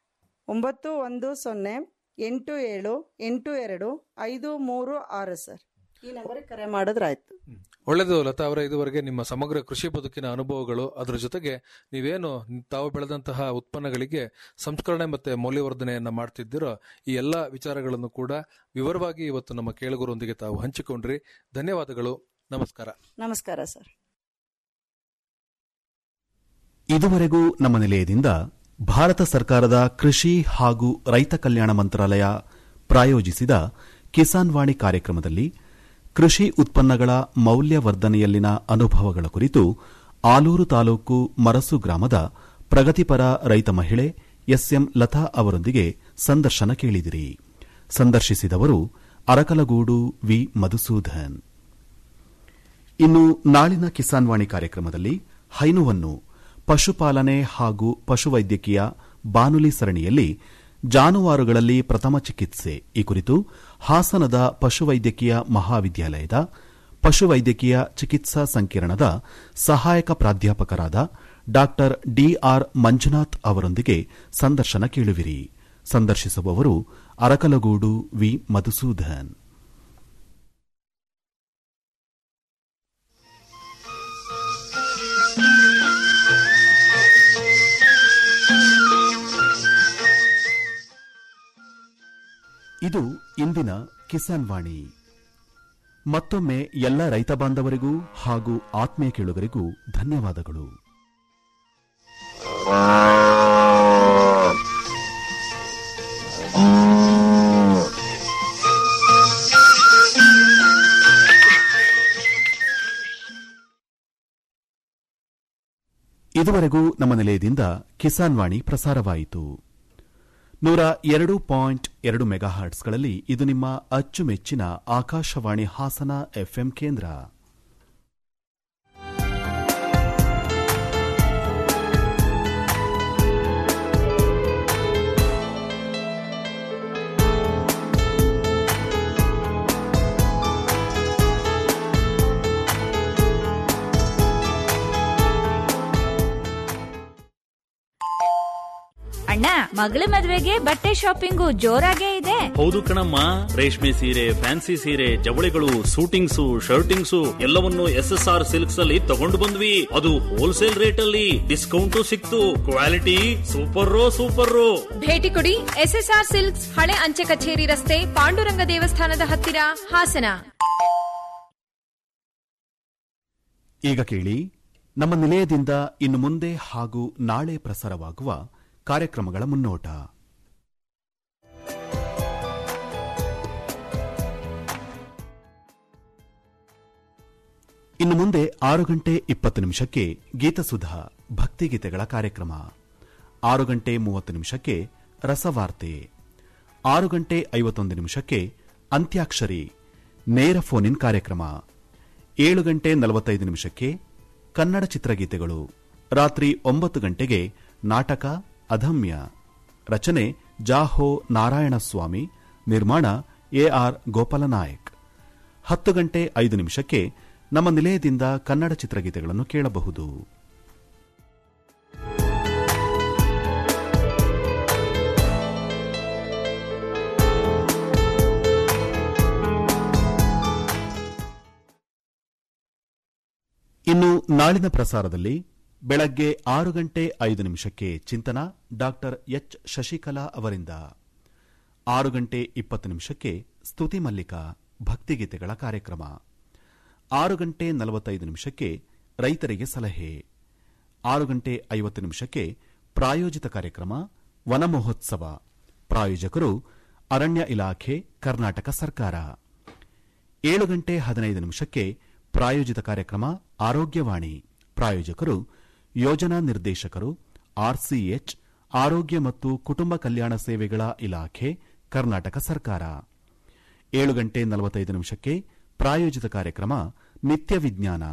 ಒಂಬತ್ತು ಒಂದು ಸೊನ್ನೆ ಎಂಟು ಏಳು ಎಂಟು ಎರಡು ಐದು ಮೂರು ಆರು ಸರ್ ಈ ನಂಬರಿಗೆ ಕರೆ ಮಾಡಿದ್ರಾಯ್ತು ಒಳ್ಳೆಯದು ಲತಾ ಅವರೇ ಇದುವರೆಗೆ ನಿಮ್ಮ ಸಮಗ್ರ ಕೃಷಿ ಬದುಕಿನ ಅನುಭವಗಳು ಅದರ ಜೊತೆಗೆ ನೀವೇನು ತಾವು ಬೆಳೆದಂತಹ ಉತ್ಪನ್ನಗಳಿಗೆ ಸಂಸ್ಕರಣೆ ಮತ್ತೆ ಮೌಲ್ಯವರ್ಧನೆಯನ್ನ ಮಾಡ್ತಿದ್ದೀರೋ ಈ ಎಲ್ಲ ವಿಚಾರಗಳನ್ನು ಕೂಡ ವಿವರವಾಗಿ ಇವತ್ತು ನಮ್ಮ ಕೇಳುಗರೊಂದಿಗೆ ತಾವು ಹಂಚಿಕೊಂಡ್ರಿ ಧನ್ಯವಾದಗಳು ನಮಸ್ಕಾರ ನಮಸ್ಕಾರ ಸರ್ ಇದುವರೆಗೂ ನಮ್ಮ ನಿಲಯದಿಂದ ಭಾರತ ಸರ್ಕಾರದ ಕೃಷಿ ಹಾಗೂ ರೈತ ಕಲ್ಯಾಣ ಮಂತ್ರಾಲಯ ಪ್ರಾಯೋಜಿಸಿದ ಕಿಸಾನ್ ವಾಣಿ ಕಾರ್ಯಕ್ರಮದಲ್ಲಿ ಕೃಷಿ ಉತ್ಪನ್ನಗಳ ಮೌಲ್ಯವರ್ಧನೆಯಲ್ಲಿನ ಅನುಭವಗಳ ಕುರಿತು ಆಲೂರು ತಾಲೂಕು ಮರಸು ಗ್ರಾಮದ ಪ್ರಗತಿಪರ ರೈತ ಮಹಿಳೆ ಎಸ್ಎಂ ಲತಾ ಅವರೊಂದಿಗೆ ಸಂದರ್ಶನ ಕೇಳಿದಿರಿ ಸಂದರ್ಶಿಸಿದವರು ಅರಕಲಗೂಡು ವಿ ಮಧುಸೂದನ್ ಇನ್ನು ನಾಳಿನ ಕಿಸಾನ್ ವಾಣಿ ಕಾರ್ಯಕ್ರಮದಲ್ಲಿ ಹೈನುವನ್ನು ಪಶುಪಾಲನೆ ಹಾಗೂ ಪಶುವೈದ್ಯಕೀಯ ಬಾನುಲಿ ಸರಣಿಯಲ್ಲಿ ಜಾನುವಾರುಗಳಲ್ಲಿ ಪ್ರಥಮ ಚಿಕಿತ್ಸೆ ಈ ಕುರಿತು ಹಾಸನದ ಪಶುವೈದ್ಯಕೀಯ ಮಹಾವಿದ್ಯಾಲಯದ ಪಶುವೈದ್ಯಕೀಯ ಚಿಕಿತ್ಸಾ ಸಂಕಿರಣದ ಸಹಾಯಕ ಪ್ರಾಧ್ಯಾಪಕರಾದ ಡಾ ಡಿಆರ್ ಮಂಜುನಾಥ್ ಅವರೊಂದಿಗೆ ಸಂದರ್ಶನ ಕೇಳುವಿರಿ ಸಂದರ್ಶಿಸುವವರು ಅರಕಲಗೂಡು ವಿ ಮಧುಸೂದನ್ ಇದು ಇಂದಿನ ಕಿಸಾನ್ ವಾಣಿ ಮತ್ತೊಮ್ಮೆ ಎಲ್ಲ ರೈತ ಬಾಂಧವರಿಗೂ ಹಾಗೂ ಆತ್ಮೀಯ ಕೇಳುಗರಿಗೂ ಧನ್ಯವಾದಗಳು ಇದುವರೆಗೂ ನಮ್ಮ ನಿಲಯದಿಂದ ಕಿಸಾನ್ ವಾಣಿ ಪ್ರಸಾರವಾಯಿತು ನೂರ ಎರಡು ಪಾಯಿಂಟ್ ಎರಡು ಮೆಗಾಹರ್ಟ್ಸ್ಗಳಲ್ಲಿ ಇದು ನಿಮ್ಮ ಅಚ್ಚುಮೆಚ್ಚಿನ ಆಕಾಶವಾಣಿ ಹಾಸನ ಎಫ್ಎಂ ಕೇಂದ್ರ ಅಣ್ಣ ಮಗಳ ಮದ್ವೆಗೆ ಬಟ್ಟೆ ಶಾಪಿಂಗು ಜೋರಾಗೇ ಇದೆ ಹೌದು ಕಣಮ್ಮ ರೇಷ್ಮೆ ಸೀರೆ ಫ್ಯಾನ್ಸಿ ಸೀರೆ ಜವಳಿಗಳು ಸೂಟಿಂಗ್ಸು ಶರ್ಟಿಂಗ್ಸು ಎಲ್ಲವನ್ನು ಎಸ್ ಎಸ್ ಆರ್ ಸಿಲ್ಕ್ಸ್ ಅಲ್ಲಿ ತಗೊಂಡು ಬಂದ್ವಿ ಅದು ಹೋಲ್ಸೇಲ್ ರೇಟ್ ಅಲ್ಲಿ ಡಿಸ್ಕೌಂಟ್ ಸಿಕ್ತು ಕ್ವಾಲಿಟಿ ಸೂಪರ್ ಸೂಪರ್ ಭೇಟಿ ಕೊಡಿ ಎಸ್ಎಸ್ಆರ್ ಸಿಲ್ಕ್ಸ್ ಹಳೆ ಅಂಚೆ ಕಚೇರಿ ರಸ್ತೆ ಪಾಂಡುರಂಗ ದೇವಸ್ಥಾನದ ಹತ್ತಿರ ಹಾಸನ ಈಗ ಕೇಳಿ ನಮ್ಮ ನಿಲಯದಿಂದ ಇನ್ನು ಮುಂದೆ ಹಾಗೂ ನಾಳೆ ಪ್ರಸಾರವಾಗುವ ಕಾರ್ಯಕ್ರಮಗಳ ಮುನ್ನೋಟ ಇನ್ನು ಮುಂದೆ ಆರು ಗಂಟೆ ಇಪ್ಪತ್ತು ನಿಮಿಷಕ್ಕೆ ಗೀತಸುಧಾ ಭಕ್ತಿಗೀತೆಗಳ ಕಾರ್ಯಕ್ರಮ ಆರು ಗಂಟೆ ಮೂವತ್ತು ನಿಮಿಷಕ್ಕೆ ರಸವಾರ್ತೆ ಆರು ಗಂಟೆ ಐವತ್ತೊಂದು ನಿಮಿಷಕ್ಕೆ ಅಂತ್ಯಾಕ್ಷರಿ ನೇರ ಫೋನ್ ಇನ್ ಕಾರ್ಯಕ್ರಮ ಏಳು ಗಂಟೆ ನಲವತ್ತೈದು ನಿಮಿಷಕ್ಕೆ ಕನ್ನಡ ಚಿತ್ರಗೀತೆಗಳು ರಾತ್ರಿ ಒಂಬತ್ತು ಗಂಟೆಗೆ ನಾಟಕ ಅಧಮ್ಯ ರಚನೆ ಜಾಹೋ ನಾರಾಯಣಸ್ವಾಮಿ ನಿರ್ಮಾಣ ಎಆರ್ ಗೋಪಾಲನಾಯಕ್ ಹತ್ತು ಗಂಟೆ ಐದು ನಿಮಿಷಕ್ಕೆ ನಮ್ಮ ನಿಲಯದಿಂದ ಕನ್ನಡ ಚಿತ್ರಗೀತೆಗಳನ್ನು ಕೇಳಬಹುದು ಇನ್ನು ನಾಳಿನ ಪ್ರಸಾರದಲ್ಲಿ ಬೆಳಗ್ಗೆ ಆರು ಗಂಟೆ ಐದು ನಿಮಿಷಕ್ಕೆ ಚಿಂತನ ಡಾಕ್ಟರ್ ಎಚ್ ಶಶಿಕಲಾ ಅವರಿಂದ ಆರು ಗಂಟೆ ಇಪ್ಪತ್ತು ನಿಮಿಷಕ್ಕೆ ಸ್ತುತಿ ಮಲ್ಲಿಕ ಭಕ್ತಿಗೀತೆಗಳ ಕಾರ್ಯಕ್ರಮ ಆರು ಗಂಟೆ ನಲವತ್ತೈದು ನಿಮಿಷಕ್ಕೆ ರೈತರಿಗೆ ಸಲಹೆ ಆರು ಗಂಟೆ ಐವತ್ತು ನಿಮಿಷಕ್ಕೆ ಪ್ರಾಯೋಜಿತ ಕಾರ್ಯಕ್ರಮ ವನ ಮಹೋತ್ಸವ ಪ್ರಾಯೋಜಕರು ಅರಣ್ಯ ಇಲಾಖೆ ಕರ್ನಾಟಕ ಸರ್ಕಾರ ಏಳು ಗಂಟೆ ಹದಿನೈದು ನಿಮಿಷಕ್ಕೆ ಪ್ರಾಯೋಜಿತ ಕಾರ್ಯಕ್ರಮ ಆರೋಗ್ಯವಾಣಿ ಪ್ರಾಯೋಜಕರು ಯೋಜನಾ ನಿರ್ದೇಶಕರು ಆರ್ಸಿಎಚ್ ಆರೋಗ್ಯ ಮತ್ತು ಕುಟುಂಬ ಕಲ್ಯಾಣ ಸೇವೆಗಳ ಇಲಾಖೆ ಕರ್ನಾಟಕ ಸರ್ಕಾರ ಏಳು ಗಂಟೆ ನಲವತ್ತೈದು ನಿಮಿಷಕ್ಕೆ ಪ್ರಾಯೋಜಿತ ಕಾರ್ಯಕ್ರಮ ನಿತ್ಯ ವಿಜ್ಞಾನ